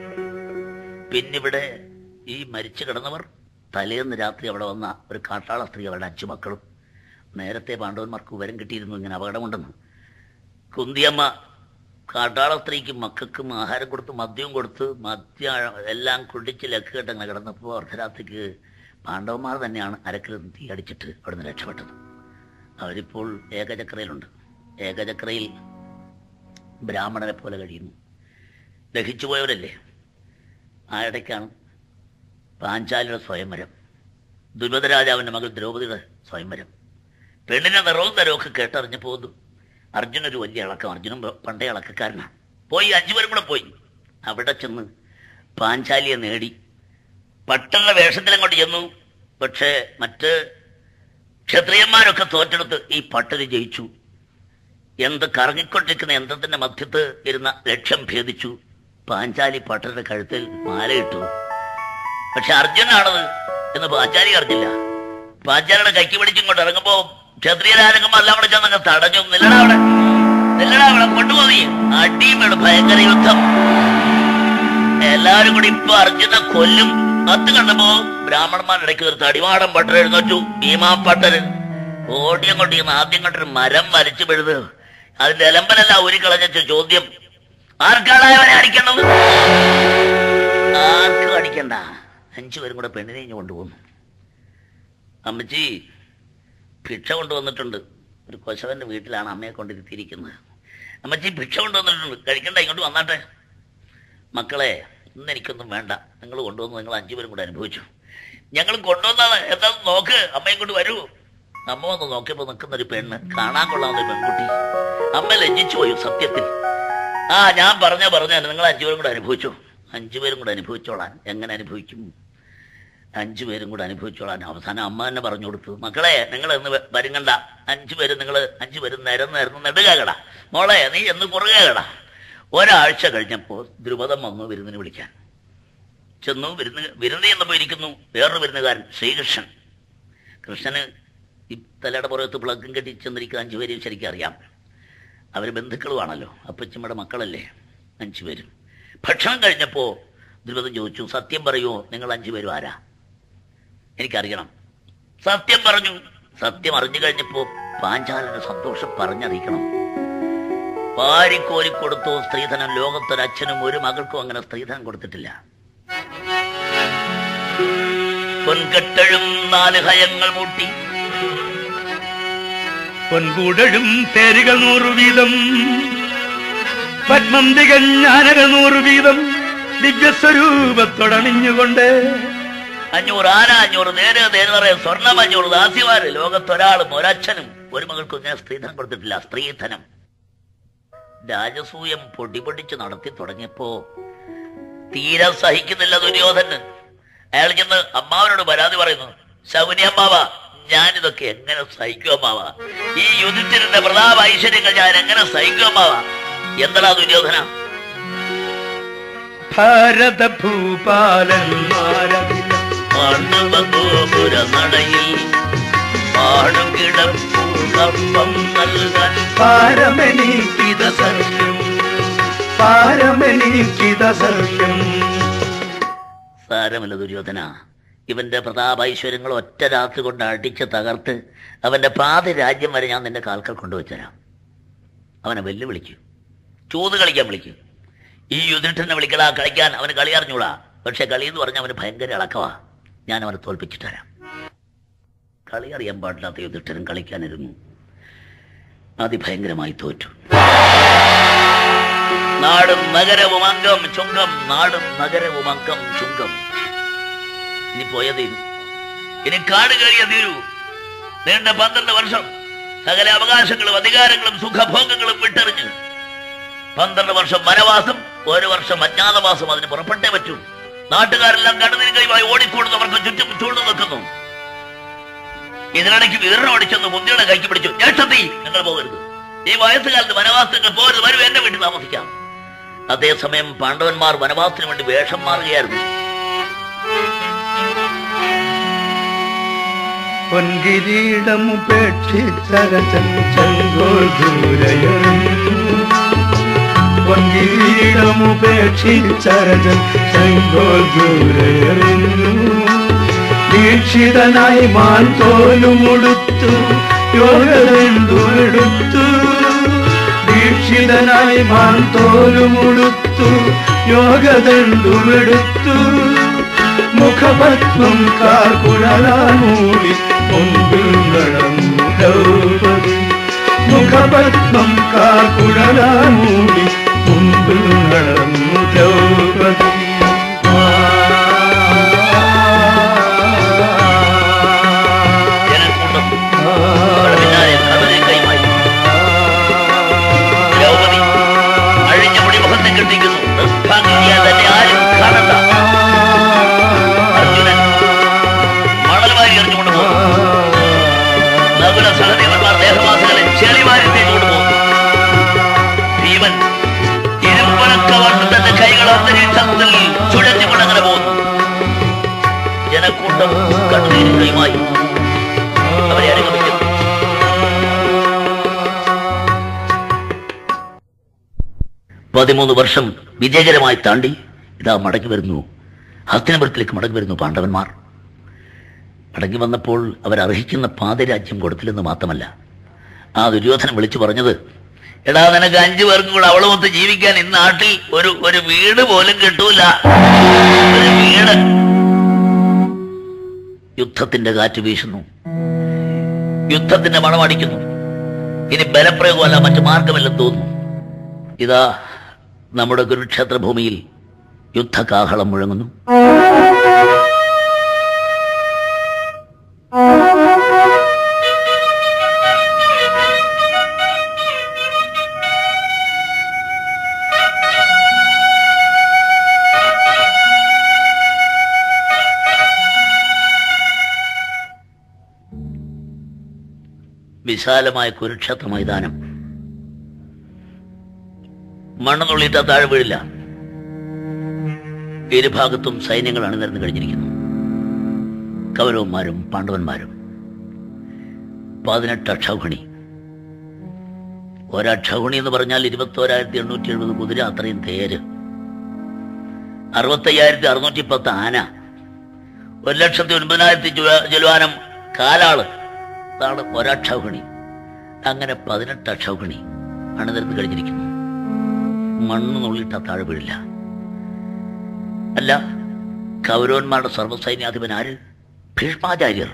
പിന്നിവിടെ ഈ മരിച്ചു കിടന്നവർ തലേന്ന് രാത്രി അവിടെ വന്ന ഒരു കാട്ടാള സ്ത്രീ അവരുടെ അഞ്ചു മക്കളും നേരത്തെ പാണ്ഡവന്മാർക്ക് വിവരം കിട്ടിയിരുന്നു ഇങ്ങനെ അപകടമുണ്ടെന്ന് കുന്തിയമ്മ കാട്ടാള സ്ത്രീക്കും മക്കൾക്കും ആഹാരം കൊടുത്ത് മദ്യവും കൊടുത്ത് മദ്യ എല്ലാം കുടിച്ച് ലക്കുകെട്ട് അങ്ങനെ കിടന്നപ്പോൾ അർദ്ധരാത്രിക്ക് പാണ്ഡവന്മാർ തന്നെയാണ് അരക്കിൽ തീ അടിച്ചിട്ട് അവിടുന്ന് രക്ഷപ്പെട്ടത് അവരിപ്പോൾ ഏകചക്രയിലുണ്ട് ഏകചക്രയിൽ ബ്രാഹ്മണനെ പോലെ കഴിയുന്നു ദഹിച്ചു പോയവരല്ലേ ആ ഇടയ്ക്കാണ് പാഞ്ചാലിയുടെ സ്വയംവരം ദുർബദരാജാവിന്റെ മകൾ ദ്രൗപദിയുടെ സ്വയംവരം പെണ്ണിന്റെ നിറവും തരവും ഒക്കെ കേട്ടറിഞ്ഞു പോകുന്നു അർജുൻ ഒരു വലിയ ഇളക്കം അർജുനും പ- പണ്ടേ ഇളക്കക്കാരനാണ് പോയി അഞ്ചുപേരും കൂടെ പോയി അവിടെ ചെന്ന് പാഞ്ചാലിയെ നേടി പട്ടുള്ള വേഷത്തിലും കൊണ്ട് ചെന്നു പക്ഷേ മറ്റ് ക്ഷത്രിയന്മാരൊക്കെ തോറ്റെടുത്ത് ഈ പട്ടര് ജയിച്ചു എന്ത് കറങ്ങിക്കൊണ്ടിരിക്കുന്ന യന്ത്രത്തിന്റെ മധ്യത്ത് ഇരുന്ന ലക്ഷ്യം ഭേദിച്ചു പാഞ്ചാലി പട്ടരുടെ കഴുത്തിൽ മാലയിട്ടു പക്ഷെ അർജുനാണത് എന്ന് പാഞ്ചാലി അറിഞ്ഞില്ല പാഞ്ചാലിയുടെ കൈക്ക് പിടിച്ചിങ്ങോട്ട് ഇറങ്ങുമ്പോ ക്ഷത്രിയരാജകന്മാർ എല്ലാം കൂടെ ചെന്നങ്ങ് തടഞ്ഞു നില്ലടാ അവിടെ നില്ലടാ അവിടെ കൊണ്ടുപോയി അടിയുമാണ് ഭയങ്കര യുദ്ധം എല്ലാവരും കൂടി ഇപ്പൊ അർജുനെ കൊല്ലും അത് കണ്ടപ്പോ ബ്രാഹ്മണന്മാരുടെ ഇടയ്ക്ക് ഒരു തടിവാടം പട്ടർ എഴുന്നേറ്റു ഭീമാ പട്ടര് ഓടിയം കൊണ്ടിരുന്ന ആദ്യം കണ്ടൊരു മരം വലിച്ചു പെഴുത് അതിന്റെ എലമ്പലെല്ലാം ഊരി കളഞ്ഞ ചോദ്യം ആർക്കാണ് അവനെ അടിക്കേണ്ടത് ആർക്കും അടിക്കണ്ട അഞ്ചു പേരും കൂടെ പെണ്ണിനെ ഇഞ്ഞ് കൊണ്ടുപോകുന്നു അമ്മച്ചി ഭിക്ഷ കൊണ്ടുവന്നിട്ടുണ്ട് ഒരു കൊശവന്റെ വീട്ടിലാണ് അമ്മയെ കൊണ്ടിരുത്തിയിരിക്കുന്നത് അമ്മച്ചി ഭിക്ഷ കൊണ്ടുവന്നിട്ടുണ്ട് കഴിക്കണ്ട ഇങ്ങോട്ട് വന്നാട്ടെ മക്കളെ ഇന്ന് എനിക്കൊന്നും വേണ്ട നിങ്ങൾ കൊണ്ടുവന്ന് നിങ്ങൾ അഞ്ചുപേരും കൂടെ അനുഭവിച്ചു ഞങ്ങൾ കൊണ്ടുവന്നാണ് എന്താന്ന് നോക്ക് അമ്മയും കൊണ്ട് വരൂ അമ്മ വന്ന് നോക്കിയപ്പോ നിൽക്കുന്ന ഒരു പെണ്ണ് കാണാൻ കൊള്ളാവുന്ന ഒരു പെൺകുട്ടി അമ്മ ലജ്ജിച്ചു പോയി സത്യത്തിൽ ആ ഞാൻ പറഞ്ഞ പറഞ്ഞ നിങ്ങൾ അഞ്ചുപേരും കൂടെ അനുഭവിച്ചു അഞ്ചുപേരും കൂടെ അനുഭവിച്ചോളാൻ എങ്ങനെ അനുഭവിക്കും അഞ്ചുപേരും കൂടെ അനുഭവിച്ചോളാൻ അവസാനം അമ്മ തന്നെ പറഞ്ഞു കൊടുത്തു മക്കളെ നിങ്ങൾ എന്ന് വരുങ്ങണ്ട അഞ്ചുപേരും നിങ്ങൾ അഞ്ചുപേരും നിരന്ന് നിരന്ന് നെടുകട മോളെ നീ എന്ന് കുറുകെ കട ഒരാഴ്ച കഴിഞ്ഞപ്പോൾ ദ്രുപദം വന്നു വിരുന്നിന് വിളിക്കാൻ ചെന്നു വിരുന്ന് വിരുന്ന് ചെന്നപ്പോൾ ഇരിക്കുന്നു വേറൊരു വിരുന്നുകാരൻ ശ്രീകൃഷ്ണൻ കൃഷ്ണന് ഈ തലയുടെ പുറത്ത് പ്ലഗും കെട്ടി ചെന്നിരിക്കുന്ന അഞ്ചുപേരെയും ശരിക്കും അറിയാം അവർ ബന്ധുക്കളുമാണല്ലോ അപ്പച്ചമ്മയുടെ മക്കളല്ലേ അഞ്ചുപേരും ഭക്ഷണം കഴിഞ്ഞപ്പോൾ ദ്രുപദം ചോദിച്ചു സത്യം പറയുമോ നിങ്ങൾ അഞ്ചുപേരും ആരാ എനിക്കറിയണം സത്യം പറഞ്ഞു സത്യം അറിഞ്ഞു കഴിഞ്ഞപ്പോ പാഞ്ചാലന്റെ സന്തോഷം പറഞ്ഞറിയിക്കണം വാരിക്കോരി കൊടുത്തു സ്ത്രീധനം ലോകത്തൊരച്ഛനും ഒരു മകൾക്കും അങ്ങനെ സ്ത്രീധനം കൊടുത്തിട്ടില്ല പൊൻകെട്ടഴും നാല് ഹയങ്ങൾ മൂട്ടി പൊൻകൂടഴും തേരുകൾ നൂറു വീതം പത്മം തികഞ്ഞാനക നൂറു വീതം ദിവ്യസ്വരൂപത്തൊടണിഞ്ഞുകൊണ്ട് അഞ്ഞൂറ് ആന അഞ്ഞൂറ് നേര് നേര് പറയാം സ്വർണം അഞ്ഞൂറ് ദാസ്യമാര് ലോകത്തൊരാളും ഒരച്ഛനും ഒരു മകൾക്കും ഇങ്ങനെ സ്ത്രീധനം കൊടുത്തിട്ടില്ല സ്ത്രീധനം രാജസൂയം പൊടിപൊടിച്ച് നടത്തി തുടങ്ങിയപ്പോ തീരെ സഹിക്കുന്നില്ല ദുര്യോധന് അയാൾ ചെന്ന് അമ്മാവനോട് പരാതി പറയുന്നു ശകുനി അമ്മാവ ഞാനിതൊക്കെ എങ്ങനെ സഹിക്കും അമ്മാവ ഈ യുധിഷ്ഠിരന്റെ പ്രതാപ ഐശ്വര്യങ്ങൾ ഞാൻ എങ്ങനെ സഹിക്കും അമ്മാവ എന്താ ദുര്യോധന ഭാരത ഭൂപാലന്മാരതിൽ പാണ്ഡവഗോപുര നടയിൽ പാടും കിടപ്പുളപ്പം നൽകാൻ പാരമനീക്കിത സത്യം പാരമനീക്കിത സത്യം സാരമല്ല ദുര്യോധന ഇവന്റെ പ്രതാപൈശ്വര്യങ്ങൾ ഒറ്റ രാത്രി കൊണ്ട് അടിച്ച് തകർത്ത് അവന്റെ പാതി രാജ്യം വരെ ഞാൻ നിന്റെ കാൽക്കൽ കൊണ്ടുവച്ചരാം അവനെ വെല്ലുവിളിക്കൂ ചൂത് കളിക്കാൻ വിളിക്കും ഈ യുധിഷ്ഠനെ വിളിക്കടാ കളിക്കാൻ അവന് കളി അറിഞ്ഞൂടാ പക്ഷെ കളി എന്ന് പറഞ്ഞാൽ അവന് ഭയങ്കര ഇളക്കവാ ഞാൻ അവനെ തോൽപ്പിച്ചിട്ട് തരാം കളി അറിയാൻ പാടില്ലാത്ത യുധിഷ്ഠനും കളിക്കാനിരുന്നു അതിഭയങ്കരമായി തോറ്റു നാടും നഗരവും അംഗം ചുങ്കം നാടും നഗരവും അംഗം ചുങ്കം ഇനി പോയ തീരൂ ഇനി കാട് കയറിയ തീരൂ നീണ്ട പന്ത്രണ്ട് വർഷം സകല അവകാശങ്ങളും അധികാരങ്ങളും സുഖഭോഗങ്ങളും വിട്ടെറിഞ്ഞ് പന്ത്രണ്ട് വർഷം വനവാസം ഒരു വർഷം അജ്ഞാതവാസം അതിന് പുറപ്പെട്ടേ പറ്റൂ നാട്ടുകാരെല്ലാം കടുതിരികയുമായി ഓടിക്കൂടുന്നവർക്ക് ചുറ്റും ചൂണ്ടു നിൽക്കുന്നു ഇതിനിടയ്ക്ക് വീറിനെ ഓടിച്ചെന്ന് മുന്തിയുടെ കൈക്ക് പിടിച്ചു ജ്യേഷ്ഠത്തി നിങ്ങൾ പോകരുത് ഈ വയസ്സുകാലത്ത് വനവാസങ്ങൾ പോരുത് വരും എന്റെ വീട്ടിൽ താമസിക്കാം അതേസമയം പാണ്ഡവന്മാർ വനവാസത്തിന് വേണ്ടി വേഷം മാറുകയായിരുന്നു പൊൻകിരീടമുപേക്ഷിച്ചരചൻ ചെങ്കോൽ ദൂരയറിഞ്ഞു പൊൻകിരീടമുപേക്ഷിച്ചരചൻ ചെങ്കോൽ ദൂരയറിഞ്ഞു ദീക്ഷിതനായി മാൻ തോലുമുടുത്തു യോഗമെടുത്തു ദീക്ഷിതനായി മാൻ തോലുമുടുത്തു യോഗദണ്ഡുമെടുത്തു മുഖപത്മം കാർക്കുഴലാമൂടി മുൻപിൽ നടന്നു ദ്രൗപദി മുഖപത്മം കാർക്കുഴലാമൂടി മുൻപിൽ നടന്നു ദ്രൗപദി ജനക്കൂട്ടം അവരുടെ പിന്നാലെ കടുതിരി കൈമായി ദ്രൗപദി അഴിഞ്ഞ മുടിമുഖത്തെ കെട്ടിക്കുന്നു നിർഭാഗ്യ തന്നെ ആരും കാണണ്ട അർജുനൻ മണൽ വാരി എറിഞ്ഞുകൊണ്ട് പോകുന്നു നകുല സഹദേവന്മാർ ദേഹവാസികളെ ചെളിവാരി തേച്ചുകൊണ്ട് പോകുന്നു ഭീമൻ ഇരുമ്പനക്കവർന്ന് തന്റെ കൈകൾ അന്തരീക്ഷത്തിൽ ചുഴഞ്ഞുകൊണ്ട് അങ്ങനെ പോകുന്നു ജനക്കൂട്ടം കണ്ണീരുമായി അവരെ അനുഗമിക്കുന്നു പതിമൂന്ന് വർഷം വിജയകരമായി താണ്ടി ഇതാ മടങ്ങി വരുന്നു ഹസ്തിനപുരത്തിലേക്ക് മടങ്ങി വരുന്നു പാണ്ഡവന്മാർ മടങ്ങി വന്നപ്പോൾ അവർ അർഹിക്കുന്ന പാതരാജ്യം കൊടുത്തില്ലെന്ന് മാത്രമല്ല ആ ദുര്യോധനം വിളിച്ചു പറഞ്ഞത് എടാ നിനക്ക് അഞ്ചു പേർക്കും കൂടെ അവളുമൊത്ത് ജീവിക്കാൻ ഈ നാട്ടിൽ ഒരു ഒരു വീട് പോലും കിട്ടൂല ഒരു വീട് യുദ്ധത്തിന്റെ കാറ്റ് വീശുന്നു യുദ്ധത്തിന്റെ മണം അടിക്കുന്നു ഇനി ബലപ്രയോഗമല്ല മറ്റു മാർഗമില്ലെന്ന് തോന്നുന്നു ഇതാ നമ്മുടെ കുരുക്ഷേത്ര ഭൂമിയിൽ യുദ്ധകാഹളം മുഴങ്ങുന്നു വിശാലമായ കുരുക്ഷേത്ര മൈതാനം മണ്ണ് നുള്ളിയിട്ട താഴെ വീഴില്ല ഇരുഭാഗത്തും സൈന്യങ്ങൾ അണിനിരന്ന് കഴിഞ്ഞിരിക്കുന്നു കൗരവന്മാരും പാണ്ഡവന്മാരും പതിനെട്ട് അക്ഷൗഹിണി ഒരക്ഷൗഹിണി എന്ന് പറഞ്ഞാൽ ഇരുപത്തോരായിരത്തി എണ്ണൂറ്റി എഴുപത് കുതിര അത്രയും തേര് അറുപത്തയ്യായിരത്തി അറുന്നൂറ്റി പത്ത് ആന ഒരു ലക്ഷത്തി ഒൻപതിനായിരത്തി ജുവ- ജലുവാനം കാലാള് അതാണ് ഒരക്ഷൗഹിണി അങ്ങനെ പതിനെട്ട് അക്ഷൗഹിണി അണിനിരന്ന് കഴിഞ്ഞിരിക്കുന്നു മണ്ണ് നുള്ളിട്ട താഴെ വീഴില്ല അല്ല കൗരവന്മാരുടെ സർവ്വസൈന്യാധിപൻ ആര് ഭീഷ്മാചാര്യർ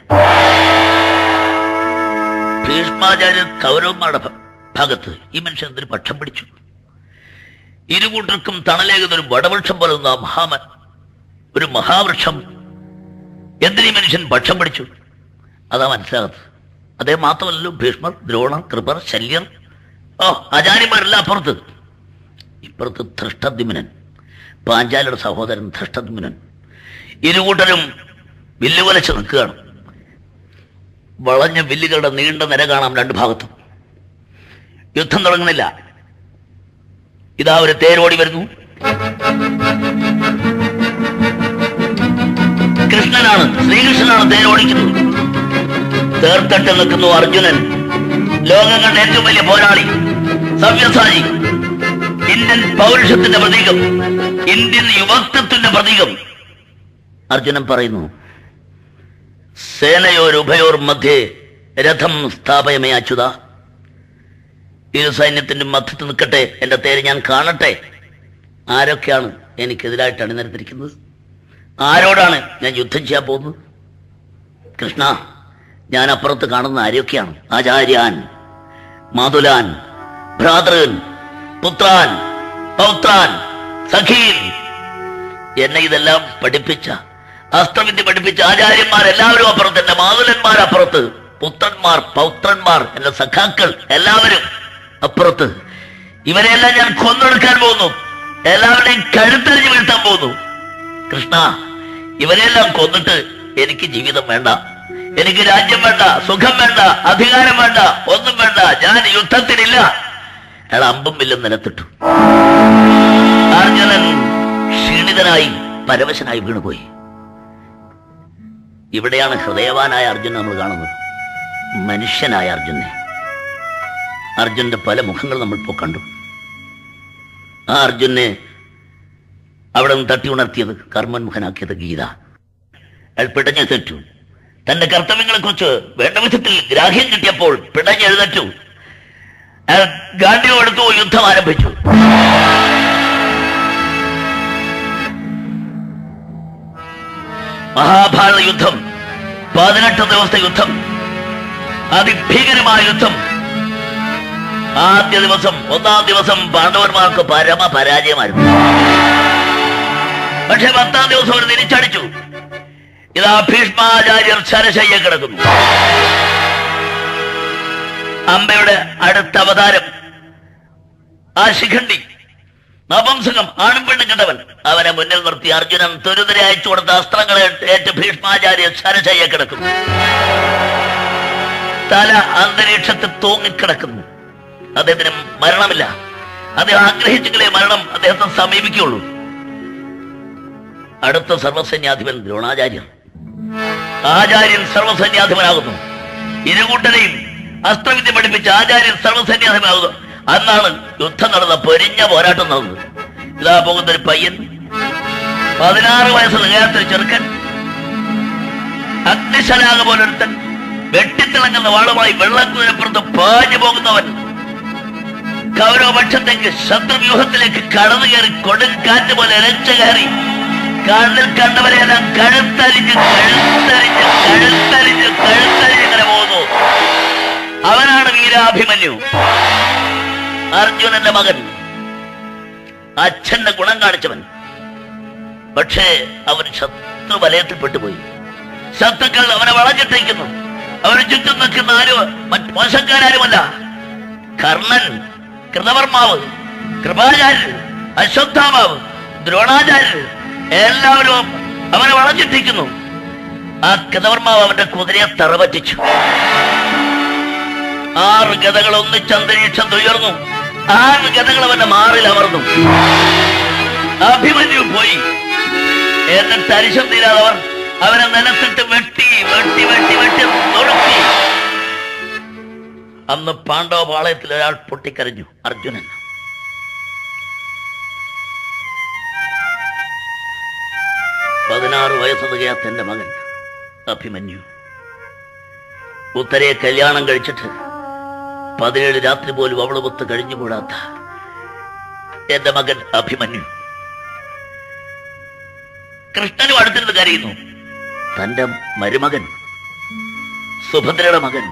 ഭീഷ്മാചാര്യർ കൗരവന്മാരുടെ ഭ- ഭാഗത്ത് ഈ മനുഷ്യൻ എന്തൊരു പക്ഷം പിടിച്ചു ഇരുകൂട്ടർക്കും തണലേകുന്ന ഒരു വടവൃക്ഷം പോലെ നിന്ന ആ മഹാമൻ ഒരു മഹാവൃക്ഷം എന്തിനീ മനുഷ്യൻ പക്ഷം പിടിച്ചു അതാ മനസ്സിലാകത്ത് അദ്ദേഹം മാത്രമല്ലല്ലോ ഭീഷ്മർ ദ്രോണർ കൃപർ ശല്യർ ഓ ആചാര്യന്മാരെല്ലാം അപ്പുറത്ത് ഇപ്പുറത്ത് ധൃഷ്ടദ്യുമ്നൻ പാഞ്ചാലിയുടെ സഹോദരൻ ധൃഷ്ടദ്യുമ്നൻ ഇരുകൂട്ടരും വില്ലുകൊലച്ച് നിൽക്കുകയാണ് വളഞ്ഞ വില്ലുകളുടെ നീണ്ട നിര കാണാം രണ്ടു ഭാഗത്തും യുദ്ധം തുടങ്ങുന്നില്ല ഇതാ ഒരു തേരോടി വരുന്നു കൃഷ്ണനാണ് ശ്രീകൃഷ്ണനാണ് തേരോടിക്കുന്നത് തേർത്തട്ട് നിൽക്കുന്നു അർജുനൻ ലോകം കണ്ട ഏറ്റവും വലിയ പോരാളി സവ്യസാചി ഇന്ത്യൻ പൗരുഷത്തിന്റെ പ്രതീകം ഇന്ത്യൻ യുവത്വത്തിന്റെ പ്രതീകം അർജുനൻ പറയുന്നു സേനയോർ ഉഭയോർ മധ്യേ രഥം സ്ഥാപയമേ അച്യുത ഇരു സൈന്യത്തിന്റെ മധ്യത്തിൽ നിൽക്കട്ടെ എന്റെ തേര് ഞാൻ കാണട്ടെ ആരൊക്കെയാണ് എനിക്കെതിരായിട്ട് അണിനിരത്തിരിക്കുന്നത് ആരോടാണ് ഞാൻ യുദ്ധം ചെയ്യാൻ പോകുന്നത് കൃഷ്ണ ഞാൻ അപ്പുറത്ത് കാണുന്ന ആരൊക്കെയാണ് ആചാര്യാൻ മാതുലാൻ ഭ്രാതൃൻ പുത്രാൻ പൗത്രാൻ സഖീൻ എന്നെ ഇതെല്ലാം പഠിപ്പിച്ച അസ്ത്രവിദ്യ പഠിപ്പിച്ച ആചാര്യന്മാർ എല്ലാവരും അപ്പുറത്ത് എന്റെ മാതുലന്മാർ അപ്പുറത്ത് പുത്രന്മാർ പൗത്രന്മാർ എന്റെ സഖാക്കൾ എല്ലാവരും അപ്പുറത്ത് ഇവരെല്ലാം ഞാൻ കൊന്നെടുക്കാൻ പോകുന്നു എല്ലാവരുടെയും കഴുത്തെറിഞ്ഞ് വീഴ്ത്താൻ പോകുന്നു കൃഷ്ണ ഇവരെല്ലാം കൊന്നിട്ട് എനിക്ക് ജീവിതം വേണ്ട എനിക്ക് രാജ്യം വേണ്ട സുഖം വേണ്ട അധികാരം വേണ്ട ഒന്നും വേണ്ട ഞാൻ യുദ്ധത്തിനില്ല അയാൾ അമ്പും വില്ലും നിലത്തിട്ടു അർജുനൻ ക്ഷീണിതനായി പരവശനായി വീണുപോയി ഇവിടെയാണ് ഹൃദയവാനായ അർജുൻ നമ്മൾ കാണുന്നത് മനുഷ്യനായ അർജുനെ അർജുന്റെ പല മുഖങ്ങൾ നമ്മൾ ഇപ്പോൾ കണ്ടു ആ അർജുനെ അവിടെ നിന്ന് തട്ടി ഉണർത്തിയത് കർമ്മന്മുഖനാക്കിയത് ഗീത അയാൾ പിടഞ്ഞു തെറ്റു തന്റെ കർത്തവ്യങ്ങളെ കുറിച്ച് വേണ്ട വിധത്തിൽ ഗ്രാഹ്യം കിട്ടിയപ്പോൾ പിടഞ്ഞെഴുന്നേറ്റു അയാൾ ഗാന്ധിയോ എടുത്തു യുദ്ധം ആരംഭിച്ചു മഹാഭാരത യുദ്ധം പതിനെട്ട് ദിവസത്തെ യുദ്ധം അതിഭീകരമായ യുദ്ധം ആദ്യ ദിവസം ഒന്നാം ദിവസം പാണ്ഡവന്മാർക്ക് പരമ പരാജയമായിരുന്നു പക്ഷെ പത്താം ദിവസം അവർ തിരിച്ചടിച്ചു ഇതാ ഭീഷ്മാചാര്യർ ശരശയ്യ കിടക്കുന്നു അമ്പയുടെ അടുത്ത അവതാരം ആ ശിഖണ്ഡി നപംസകം ആണും പെണ്ണും കണ്ടവൻ അവനെ മുന്നിൽ നിർത്തി അർജുനൻ തുരുതരെ അയച്ചു കൊടുത്ത അസ്ത്രങ്ങളെ ഏറ്റ് ഭീഷ്മാചാര്യ ശരശയ്യ കിടക്കുന്നു തല അന്തരീക്ഷത്തിൽ തൂങ്ങിക്കിടക്കുന്നു അദ്ദേഹത്തിന് മരണമില്ല അദ്ദേഹം ആഗ്രഹിച്ചെങ്കിലേ മരണം അദ്ദേഹത്തെ സമീപിക്കുള്ളൂ അടുത്ത സർവസൈന്യാധിപൻ ദ്രോണാചാര്യർ ആചാര്യൻ സർവസൈന്യാധിപനാകുന്നു ഇരുകൂട്ടരെയും അസ്ത്രവിദ്യ പഠിപ്പിച്ച ആചാര്യൻ സർവസൈന്യാധിപനാകുന്നു അന്നാണ് യുദ്ധം നടന്ന പൊരിഞ്ഞ പോരാട്ടം നടന്നത് ഇതാ പോകുന്ന ഒരു പയ്യൻ പതിനാറ് വയസ്സ് തികയാത്തൊരു ചെറുക്കൻ അഗ്നിശലാക പോലൊരുത്തൻ വെട്ടിത്തിളങ്ങുന്ന വാളുമായി വെള്ളക്കുതിരപ്പുറത്ത് പാഞ്ഞു പോകുന്നവൻ കൗരവപക്ഷത്തേക്ക് ശത്രുവ്യൂഹത്തിലേക്ക് കടന്നു കയറി കൊടുങ്കാറ്റ് പോലെ ഇരച്ചു കയറി കണ്ണിൽ കണ്ടവരെയെല്ലാം കഴുത്തരിഞ്ഞ് കഴുത്തരിഞ്ഞ് കഴുത്തരിഞ്ഞ് കഴുത്തരിഞ്ഞ് ഇങ്ങനെ പോകുന്നു അവനാണ് വീരാഭിമന്യു അർജുനന്റെ മകൻ അച്ഛന്റെ ഗുണം കാണിച്ചവൻ പക്ഷേ അവൻ ശത്രു വലയത്തിൽ പെട്ടുപോയി ശത്രുക്കൾ അവനെ വളഞ്ഞിട്ടിരിക്കുന്നു അവന് ചുറ്റും നിൽക്കുന്ന ആരും മറ്റ് മോശക്കാരാരുമല്ല കർണൻ കൃതവർമാവ് കൃപാചാര്യർ അശ്വത്ഥാമാവ് ദ്രോണാചാര്യർ എല്ലാവരും അവനെ വളഞ്ഞിട്ടിരിക്കുന്നു ആ കൃതവർമാവ് അവന്റെ കുതിരയെ തറപറ്റിച്ചു ആറ് ഗതകൾ ഒന്നിച്ച് അന്തരീക്ഷം ഉയർന്നു ആറ് ഗതകൾ അവന്റെ മാറിൽ അമർന്നു അഭിമന്യു പോയി എന്നിട്ട് അരിശം തീരാതവർ അവനെ നിലത്തിട്ട് വെട്ടി വെട്ടി വെട്ടി വെട്ടി നുറുക്കി അന്ന് പാണ്ഡവ പാളയത്തിൽ ഒരാൾ പൊട്ടിക്കരഞ്ഞു അർജുനൻ പതിനാറ് വയസ്സ് തികയാത്ത എന്റെ മകൻ അഭിമന്യു ഉത്തരയെ കല്യാണം കഴിച്ചിട്ട് പതിനേഴ് രാത്രി പോലും അവള് ഒത്ത് കഴിഞ്ഞുകൂടാത്ത എന്റെ മകൻ അഭിമന്യു കൃഷ്ണനും അടുത്തിരുന്ന് കരയുന്നു തന്റെ മരുമകൻ സുഭദ്രയുടെ മകൻ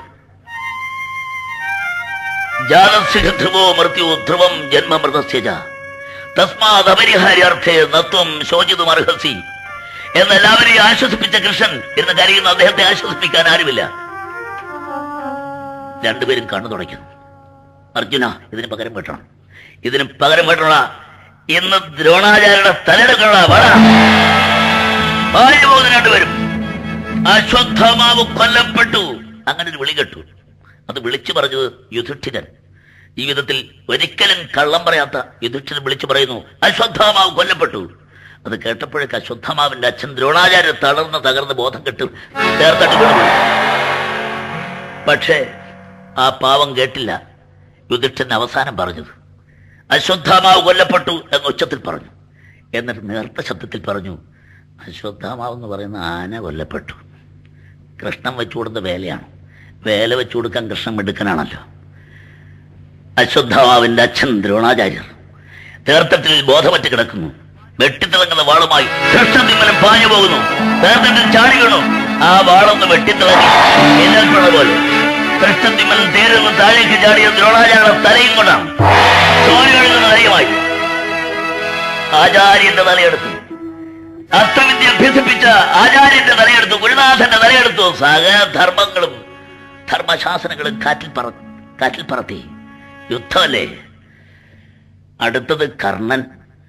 ജാതസ്യ ധ്രുവോ മൃത്യു ധ്രുവം ജന്മമൃതസ്യജ തസ്മാത് അപരിഹാര്യാർത്ഥേ നത്വം ശോചിതുമർഹസി എന്നെല്ലാവരെയും ആശ്വസിപ്പിച്ച കൃഷ്ണൻ ഇരുന്ന് കരയുന്ന അദ്ദേഹത്തെ ആശ്വസിപ്പിക്കാൻ ആരുമില്ല രണ്ടുപേരും കണ്ണു തുടയ്ക്കുന്നു അർജുന ഇതിന് പകരം വെട്ടണം ഇതിന് പകരം വെട്ടണ ഇന്ന് ദ്രോണാചാര്യയുടെ തലയെടുക്കണ വട ഭാര്യ പോകുന്ന രണ്ടുപേരും അശ്വത്ഥമാവ് കൊല്ലപ്പെട്ടു അങ്ങനെ ഒരു വിളി കേട്ടു അത് വിളിച്ചു പറഞ്ഞത് യുധിഷ്ഠിരൻ ഈ വിധത്തിൽ ഒരിക്കലും കള്ളം പറയാത്ത യുധിഷ്ഠിരൻ വിളിച്ചു പറയുന്നു അശ്വത്ഥമാവ് കൊല്ലപ്പെട്ടു അത് കേട്ടപ്പോഴേക്ക് അശ്വത്ഥമാവിന്റെ അച്ഛൻ ദ്രോണാചാര്യ തളർന്ന് തകർന്ന് ബോധം കെട്ട് ചേർത്തിട്ട് വീണു പക്ഷേ ആ പാവം കേട്ടില്ല യുധിഷ്ഠൻ അവസാനം പറഞ്ഞത് അശ്വത്ഥാമാവ് കൊല്ലപ്പെട്ടു എന്ന് ഉച്ചത്തിൽ പറഞ്ഞു എന്നിട്ട് നേർത്ത ശബ്ദത്തിൽ പറഞ്ഞു അശ്വത്ഥാമാവ് എന്ന് പറയുന്ന ആന കൊല്ലപ്പെട്ടു കൃഷ്ണൻ വെച്ചു കൊടുത്ത വേലയാണ് വേല വെച്ചു കൊടുക്കാൻ കൃഷ്ണൻ മിടുക്കനാണല്ലോ അശ്വത്ഥാമാവിന്റെ അച്ഛൻ ദ്രോണാചാര്യർ തീർത്ഥത്തിൽ ബോധമറ്റ് കിടക്കുന്നു വെട്ടിത്തിളങ്ങുന്ന വാളുമായി കൃഷ്ണതിമ്മലം പാഞ്ഞു പോകുന്നു തീർത്ഥത്തിൽ ചാടി വീണു ആ വാളൊന്ന് വെട്ടിത്തിളങ്ങി എന്നൽപ്പുഴ പോലെ കൃഷ്ണതിമ്മൽ തേരുന്ന് താഴേക്ക് ചാടിയ ദ്രോണാചാര്യ തലയും കൊണ്ടാണ് ചോര ഒഴുകുന്ന തലയുമായി ആചാര്യന്റെ തലയെടുത്തു അസ്ത്രവിദ്യ അഭ്യസിപ്പിച്ച ആചാര്യന്റെ തലയെടുത്തു ഗുരുനാഥന്റെ തലയെടുത്തു സകല ധർമ്മങ്ങളും ധർമ്മശാസനങ്ങളും കാറ്റിൽ പറ കാറ്റിൽ പറത്തി യുദ്ധമല്ലേ അടുത്തത് കർണൻ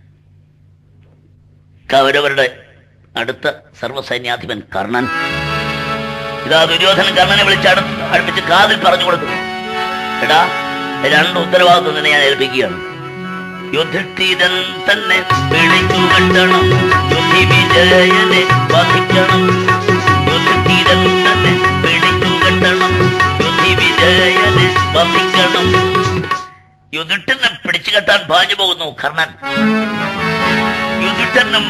കൗരവരുടെ അടുത്ത സർവ്വസൈന്യാധിപൻ കർണൻ ഇതാ ദുര്യോധനൻ കർണനെ വിളിച്ച് അടു അടുപ്പിച്ച് കാതിൽ പറഞ്ഞു കൊടുക്കുന്നു എടാ രണ്ട് ഉത്തരവാദിത്വം തന്നെ ഞാൻ ഏൽപ്പിക്കുകയാണ് യുധിഷ്ഠിരൻ തന്നെ പിടിച്ചു കെട്ടണം യുദ്ധി വിജയനെ വധിക്കണം യുധിഷ്ഠിരൻ തന്നെ പിടിച്ചു കെട്ടണം യുദ്ധി വിജയനെ വധിക്കണം യുധിഷ്ഠിരനെ പിടിച്ചു കെട്ടാൻ പാഞ്ഞു പോകുന്നു കർണൻ യുധിഷ്ഠനും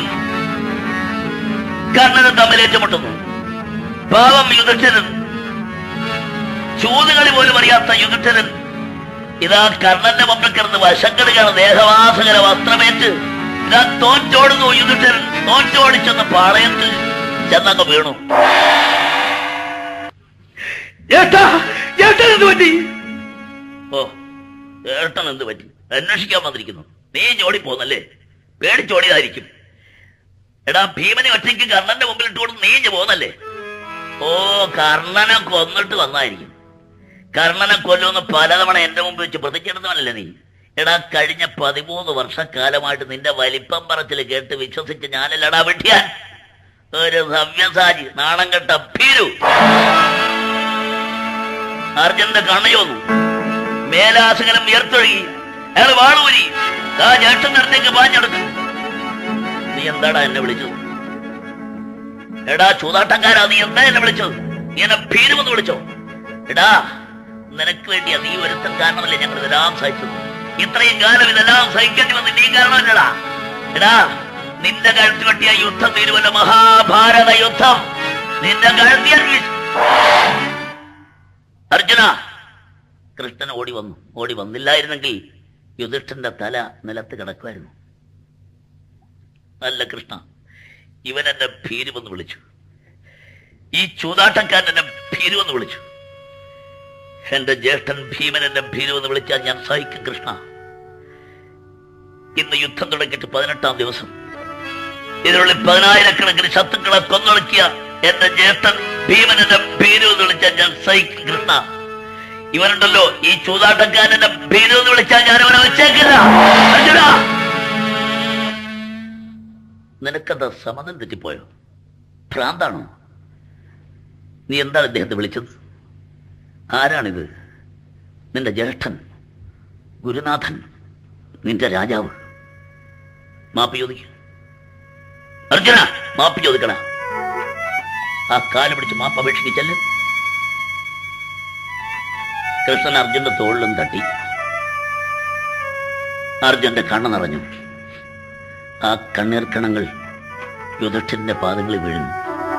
കർണനും തമ്മിൽ ഏറ്റുമുട്ടുന്നു പാവം യുധിഷ്ഠിരൻ ചൂതുകളി പോലും അറിയാത്ത യുധിഷ്ഠിരൻ ഇതാ കർണന്റെ മുമ്പിൽ കിടന്ന് വശക്കെടുക്കാണ് ദേഹവാസകര വസ്ത്രമേറ്റ് ഇതാ തോറ്റോടുന്നു യുധിഷ്ഠിരൻ തോറ്റോടിച്ചെന്ന് പാളയത്തിൽ ചെന്നങ്ങ് വീണു ഏട്ടാ ഏട്ടൻ എന്ത് പറ്റി ഓ ഏട്ടൻ എന്ത് പറ്റി അന്വേഷിക്കാൻ വന്നിരിക്കുന്നു നീ ചോടി പോന്നല്ലേ പേടിച്ചോടിയതായിരിക്കും എടാ ഭീമനെ ഒറ്റയ്ക്ക് കർണന്റെ മുമ്പിൽ ഇട്ട് കൊടുത്ത് നീഞ്ഞു പോന്നല്ലേ ഓ കർണനെ കൊന്നിട്ട് വന്നായിരിക്കും കർണനെ കൊല്ലുമെന്ന് പലതവണ എന്റെ മുമ്പ് വെച്ച് പ്രതിജ്ഞെടുത്തവനല്ലേ നീ എടാ കഴിഞ്ഞ പതിമൂന്ന് വർഷക്കാലമായിട്ട് നിന്റെ വലിപ്പം പറച്ചിൽ കേട്ട് വിശ്വസിച്ച് ഞാനല്ലടാ വെട്ടിയാൻ ഒരു സവ്യസാചി നാണം കെട്ട ഭീരു അർജുനന്റെ കണ്ണയോന്നു മേലാസകലം ഉയർത്തൊഴുകി അയാൾ വാളൂരി ആ ജ്യേഷ്ഠൻ അടുത്തേക്ക് പാഞ്ഞെടുത്തു നീ എന്താടാ എന്നെ വിളിച്ചത് എടാ ചൂതാട്ടക്കാരാ നീ എന്താ എന്നെ വിളിച്ചത് നീ എന്നെ ഭീരുമെന്ന് വിളിച്ചോ എടാ നിനക്ക് വേണ്ടിയാ നീ ഒരുത്തൻ കാരണമല്ലേ ഞങ്ങൾ ഇതെല്ലാം സഹിച്ചത് ഇത്രയും കാലം ഇതെല്ലാം സഹിക്കേണ്ടി വന്ന് നീ കാരണമല്ലടാ എടാ നിന്റെ കഴുത്തി വെട്ടിയ യുദ്ധം തീരുവല്ല മഹാഭാരത യുദ്ധം നിന്റെ കഴുത്തിയ അർജുന കൃഷ്ണൻ ഓടി വന്നു ഓടി വന്നില്ലായിരുന്നെങ്കിൽ യുധിഷ്ഠന്റെ തല നിലത്ത് കിടക്കുമായിരുന്നു അല്ല കൃഷ്ണ ഇവൻ എന്നെ ഭീരുവെന്ന് വിളിച്ചു ഈ ചൂതാട്ടക്കാരൻ എന്നെ ഭീരുവെന്ന് വിളിച്ചു എന്റെ ജ്യേഷ്ഠൻ ഭീമൻ എന്നെ ഭീരു എന്ന് വിളിച്ചാൽ ഞാൻ സഹിക്കും കൃഷ്ണ ഇന്ന് യുദ്ധം തുടങ്ങിയിട്ട് പതിനെട്ടാം ദിവസം ഇതിനുള്ളിൽ പതിനായിരക്കണക്കിന് ശത്രുക്കളെ കൊന്നൊടുക്കിയ എന്റെ ജ്യേഷ്ഠൻ ഭീമൻ എന്നെ ഭീരു എന്ന് വിളിച്ചാൽ ഞാൻ സഹിക്കും കൃഷ്ണ ഇവനുണ്ടല്ലോ ഈ ചൂതാട്ടക്കാരൻ എന്നെ ഭീരു എന്ന് വിളിച്ചാൽ ഞാൻ അവനെ വെച്ചേക്കില്ല അർജുനാ! നിനക്കെന്താ സമനം തെറ്റിപ്പോയോ ഭ്രാന്താണോ നീ എന്താണ് ഇദ്ദേഹത്തെ വിളിച്ചത് ആരാണിത് നിന്റെ ജ്യേഷ്ഠൻ ഗുരുനാഥൻ നിന്റെ രാജാവ് മാപ്പ് ചോദിക്ക അർജുന മാപ്പ് ചോദിക്കണ ആ കാല് പിടിച്ച് മാപ്പ് അപേക്ഷിക്കല്ലേ കൃഷ്ണൻ അർജുന്റെ തോളിലും തട്ടി അർജുന്റെ കണ്ണ് നിറഞ്ഞു ആ കണ്ണീർ കണങ്ങൾ യുധിഷ്ഠിരന്റെ പാദങ്ങളിൽ വീഴുന്നു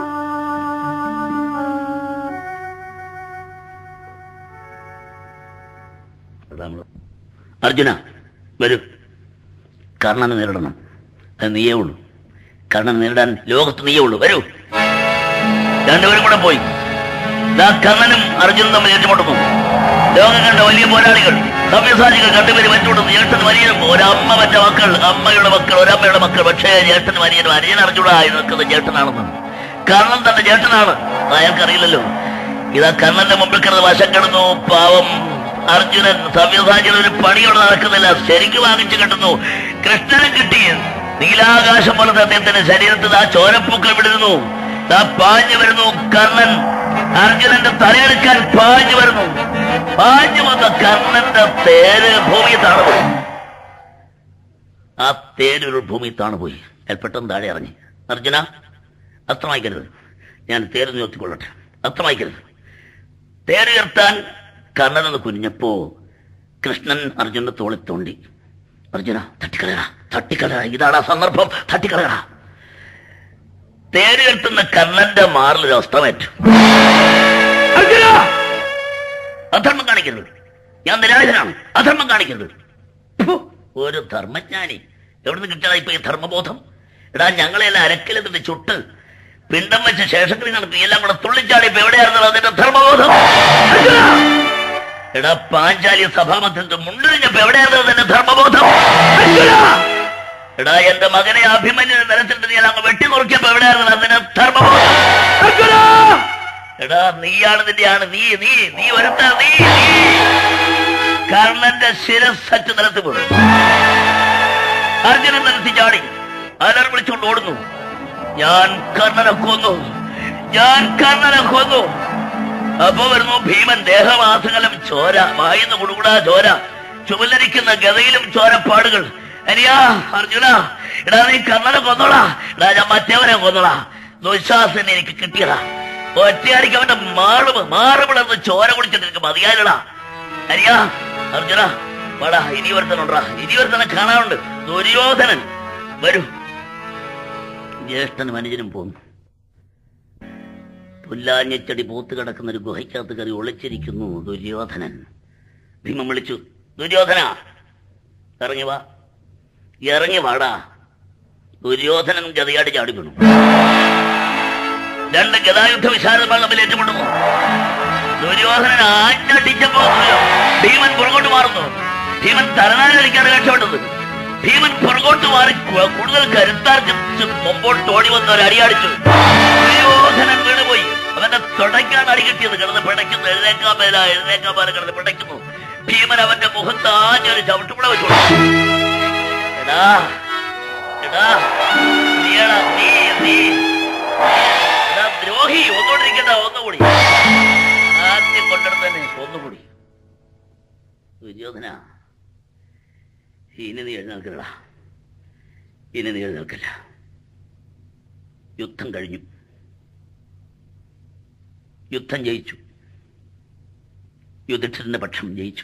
അതാണ് അർജുന വരൂ കർണനെ നേരിടണം അത് നീയേ ഉള്ളൂ കർണനെ നേരിടാൻ ലോകത്ത് നീയേ ഉള്ളൂ വരൂ രണ്ടുപേരും കൂടെ പോയി ദാ കർണനും അർജുനും തമ്മിൽ ഏറ്റുമുട്ടുന്നു ലോകം കണ്ട വലിയ പോരാളികൾ സമ്യസാചികൾ രണ്ടുപേരും ഏറ്റുമുട്ടുന്നു ജ്യേഷ്ഠൻ വലിയനും ഒരമ്മ മറ്റ മക്കൾ അമ്മയുടെ മക്കൾ ഒരമ്മയുടെ മക്കൾ പക്ഷേ ജ്യേഷ്ഠൻ വലിയനും അരിയൻ അർജുനായി നിൽക്കുന്ന ജ്യേഷ്ഠനാണെന്ന് കർണൻ തന്റെ ജ്യേഷ്ഠനാണ് അത് അയാൾക്കറിയില്ലല്ലോ ഇതാ കർണന്റെ മുമ്പിൽ കിടന്ന് വശം കിടന്നു പാവം അർജുനൻ സവ്യസാചികൾ ഒരു പണിയോട് നടക്കുന്നില്ല ശരിക്ക് വാങ്ങിച്ചു കിട്ടുന്നു കൃഷ്ണനും കിട്ടി നീലാകാശം പോലത്തെ അദ്ദേഹത്തിന്റെ ശരീരത്തിൽ ആ ചോരപ്പൂക്കൾ വിടുന്നു ദാ പാഞ്ഞു വരുന്നു കർണൻ അർജുനന്റെ തലയെടുക്കാൻ പാഞ്ഞു വരുന്നു പാഞ്ഞു വന്ന കർണന്റെ തേര് ഭൂമി താണുപോയി ആ തേര് ഒരു ഭൂമി താണുപോയി അയാൾ പെട്ടെന്ന് താഴെ ഇറങ്ങി അർജുന അസ്ത്രമായിക്കരുത് ഞാൻ തേര് നിർത്തിക്കൊള്ളട്ടെ അസ്ത്രമായിക്കരുത് തേരുയർത്താൻ കർണനെന്ന് കുനിഞ്ഞപ്പോ കൃഷ്ണൻ അർജുനന്റെ തോളിൽ തോണ്ടി അർജുന തട്ടിക്കളയട തട്ടിക്കളയട ഇതാണ് ആ സന്ദർഭം തട്ടിക്കളയട തേരുയർത്തുന്ന കർണന്റെ മാറിലൊരു അസ്ത്രമേറ്റു അർജുന അധർമ്മം കാണിക്കരുത് ഞാൻ നിരാശനാണ് അധർമ്മം കാണിക്കരുത് ഫു, ഒരു ധർമ്മജ്ഞാനി എവിടുന്ന് കിട്ടിയതാ ഇപ്പൊ ഈ ധർമ്മബോധം എടാ ഞങ്ങളെല്ലാം അരക്കിലെന്നിട്ട് ചുട്ട് പിണ്ടം വെച്ച് ശേഷക്രി നടത്തി എല്ലാം കൂടെ തുള്ളിച്ചാടി ഇപ്പൊ എവിടെയായിരുന്നു അതിന്റെ ധർമ്മബോധം അർജുന! എടാ പാഞ്ചാലി സഭാമധ്യത്തിൽ മുണ്ടരിഞ്ഞപ്പോ എവിടെയായിരുന്നു അതിന്റെ ധർമ്മബോധം അർജുന! എടാ എന്റെ മകനെ അഭിമന്യനെ നിലത്തിട്ട് നീ അങ്ങ് വെട്ടി നോക്കിയപ്പോ എവിടെയായിരുന്നു അതിന്റെ ധർമ്മബോധം അർജുന! എടാ നീയാണ് നിന്റെയാണ് നീ നീ നീ ഒരുത്ത നീ നീ കർണന്റെ ശിരസറ്റ് നിലത്ത് വീണു അർജുനൻ നിലത്തി ചാടി അലർ വിളിച്ചുകൊണ്ട് ഓടുന്നു ഞാൻ കർണനെ കൊന്നു ഞാൻ കർണനെ കൊന്നു അപ്പൊ വരുന്നു ഭീമൻ ദേഹമാസകലം ചോര വായുന്ന കുടുകുടാ ചോര ചുമലരിക്കുന്ന ഗതയിലും ചോരപ്പാടുകൾ അനിയാ അർജുന എടാ നീ കർണനെ കൊന്നോളാ എടാ ഞാൻ മറ്റവനെ കൊന്നോളാ ദുശാസനെ എനിക്ക് കിട്ടിയടാ ഒറ്റയടിക്ക് അവന്റെ മാറും മാറുപിളർന്ന് ചോര കുടിച്ചിട്ട് എനിക്ക് മതിയായില്ലടാ അനിയാ അർജുന വാടാ ഇനി ഒരുത്തനുണ്ടാ ഇനി ഒരുത്തനെ കാണാനുണ്ട് ദുര്യോധനൻ വരൂ ജ്യേഷ്ഠനും അനുജനും പോന്നു പുല്ലാഞ്ഞച്ചടി പൂത്ത് കിടക്കുന്ന ഒരു ഗുഹയ്ക്കകത്ത് കയറി ഒളിച്ചിരിക്കുന്നു ദുര്യോധനൻ ഭീമം വിളിച്ചു ദുര്യോധന ഇറങ്ങി വാ ഇറങ്ങി വാടാ ദുര്യോധനൻ ഗതയാടി ചാടി വീണു രണ്ട് ഗതായുദ്ധ വിശാരദന്മാർ തമ്മിൽ ഏറ്റുമുട്ടുന്നു ദുര്യോധനൻ ആഞ്ഞടിച്ചപ്പോ ഭീമൻ പുറകോട്ട് മാറുന്നു ഭീമൻ തലനാരടിക്കാണ് രക്ഷപ്പെട്ടത് ഭീമൻ പുറകോട്ട് മാറി കു- കൂടുതൽ കരുത്താർജിച്ച് മുമ്പോട്ട് ഓടി വന്ന ഒരു അടിയടിച്ചു ദുര്യോധനൻ വീണുപോയി അവന്റെ തുടയ്ക്കാണ് അടി കിട്ടിയത് കിടന്ന് പിടയ്ക്കുന്നു എഴുന്നേക്കാൻ മേല എഴുന്നേക്കാൻ മേല കിടന്ന് പിടയ്ക്കുന്നു ഭീമൻ അവന്റെ മുഖത്ത് ആഞ്ഞൊരു ചവിട്ടുപുട വെച്ചു കൊടുത്തു. എടാ എടാ നീയടാ നീ നീ എടാ ദ്രോഹി ഒന്നുകൊണ്ടിരിക്കണ്ട ഒന്നുകൂടി ആദ്യം കൊണ്ടിടത്ത് തന്നെ ഒന്നുകൂടി ദുര്യോധന ഇനി നീ എഴുന്നേൽക്കലടാ ഇനി നീ എഴുന്നേൽക്കില്ല യുദ്ധം കഴിഞ്ഞു യുദ്ധം ജയിച്ചു യുധിഷ്ഠിരന്റെ പക്ഷം ജയിച്ചു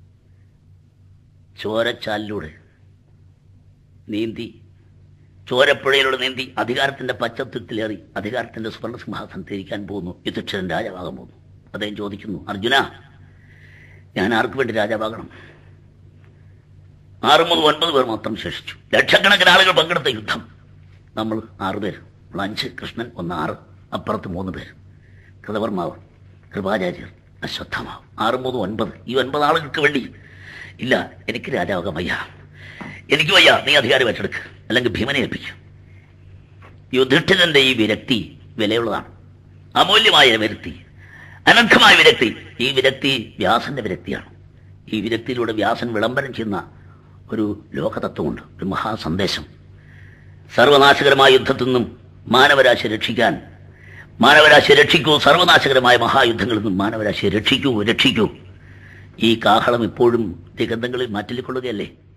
ചോരച്ചാലിലൂടെ നീന്തി ചോരപ്പുഴയിലൂടെ നീന്തി അധികാരത്തിന്റെ പച്ചത്തുറ്റിലേറി അധികാരത്തിന്റെ സുവർണ സിംഹാസനം തിരിക്കാൻ പോകുന്നു യുധിഷ്ഠിരൻ രാജാവാകാൻ പോകുന്നു അദ്ദേഹം ചോദിക്കുന്നു അർജുന ഞാൻ ആർക്ക് വേണ്ടി രാജാവാകണം ആറ് മുതൽ ഒൻപത് പേർ മാത്രം ശേഷിച്ചു ലക്ഷക്കണക്കിന് ആളുകൾ പങ്കെടുത്ത യുദ്ധം നമ്മൾ ആറുപേർ നമ്മൾ അഞ്ച് കൃഷ്ണൻ ഒന്ന് ആറ് അപ്പുറത്ത് മൂന്ന് പേർ കൃതവർമാവ് കൃപാചാര്യർ അശ്വത്ഥമാവും ആറ് മൂന്ന് ഒൻപത് ഈ ഒൻപത് ആളുകൾക്ക് വേണ്ടി ഇല്ല എനിക്ക് രാജാവാകാൻ വയ്യ എനിക്ക് വയ്യ നീ അധികാരം ഏറ്റെടുക്ക് അല്ലെങ്കിൽ ഭീമനെ ഏൽപ്പിക്കും യുധിഷ്ഠിരന്റെ ഈ വിരക്തി വിലയുള്ളതാണ് അമൂല്യമായ വിരക്തി അനർഘമായ വിരക്തി ഈ വിരക്തി വ്യാസന്റെ വിരക്തിയാണ് ഈ വിരക്തിയിലൂടെ വ്യാസൻ വിളംബരം ചെയ്യുന്ന ഒരു ലോകതത്വമുണ്ട് ഒരു മഹാസന്ദേശം സർവനാശകരമായ യുദ്ധത്തിൽ നിന്നും മാനവരാശി രക്ഷിക്കാൻ മാനവരാശിയെ രക്ഷിക്കൂ സർവനാശകരമായ മഹായുദ്ധങ്ങളിൽ നിന്നും മാനവരാശിയെ രക്ഷിക്കൂ രക്ഷിക്കൂ ഈ കാഹളം ഇപ്പോഴും ദിഗന്ധങ്ങളിൽ മാറ്റിക്കൊള്ളുകയല്ലേ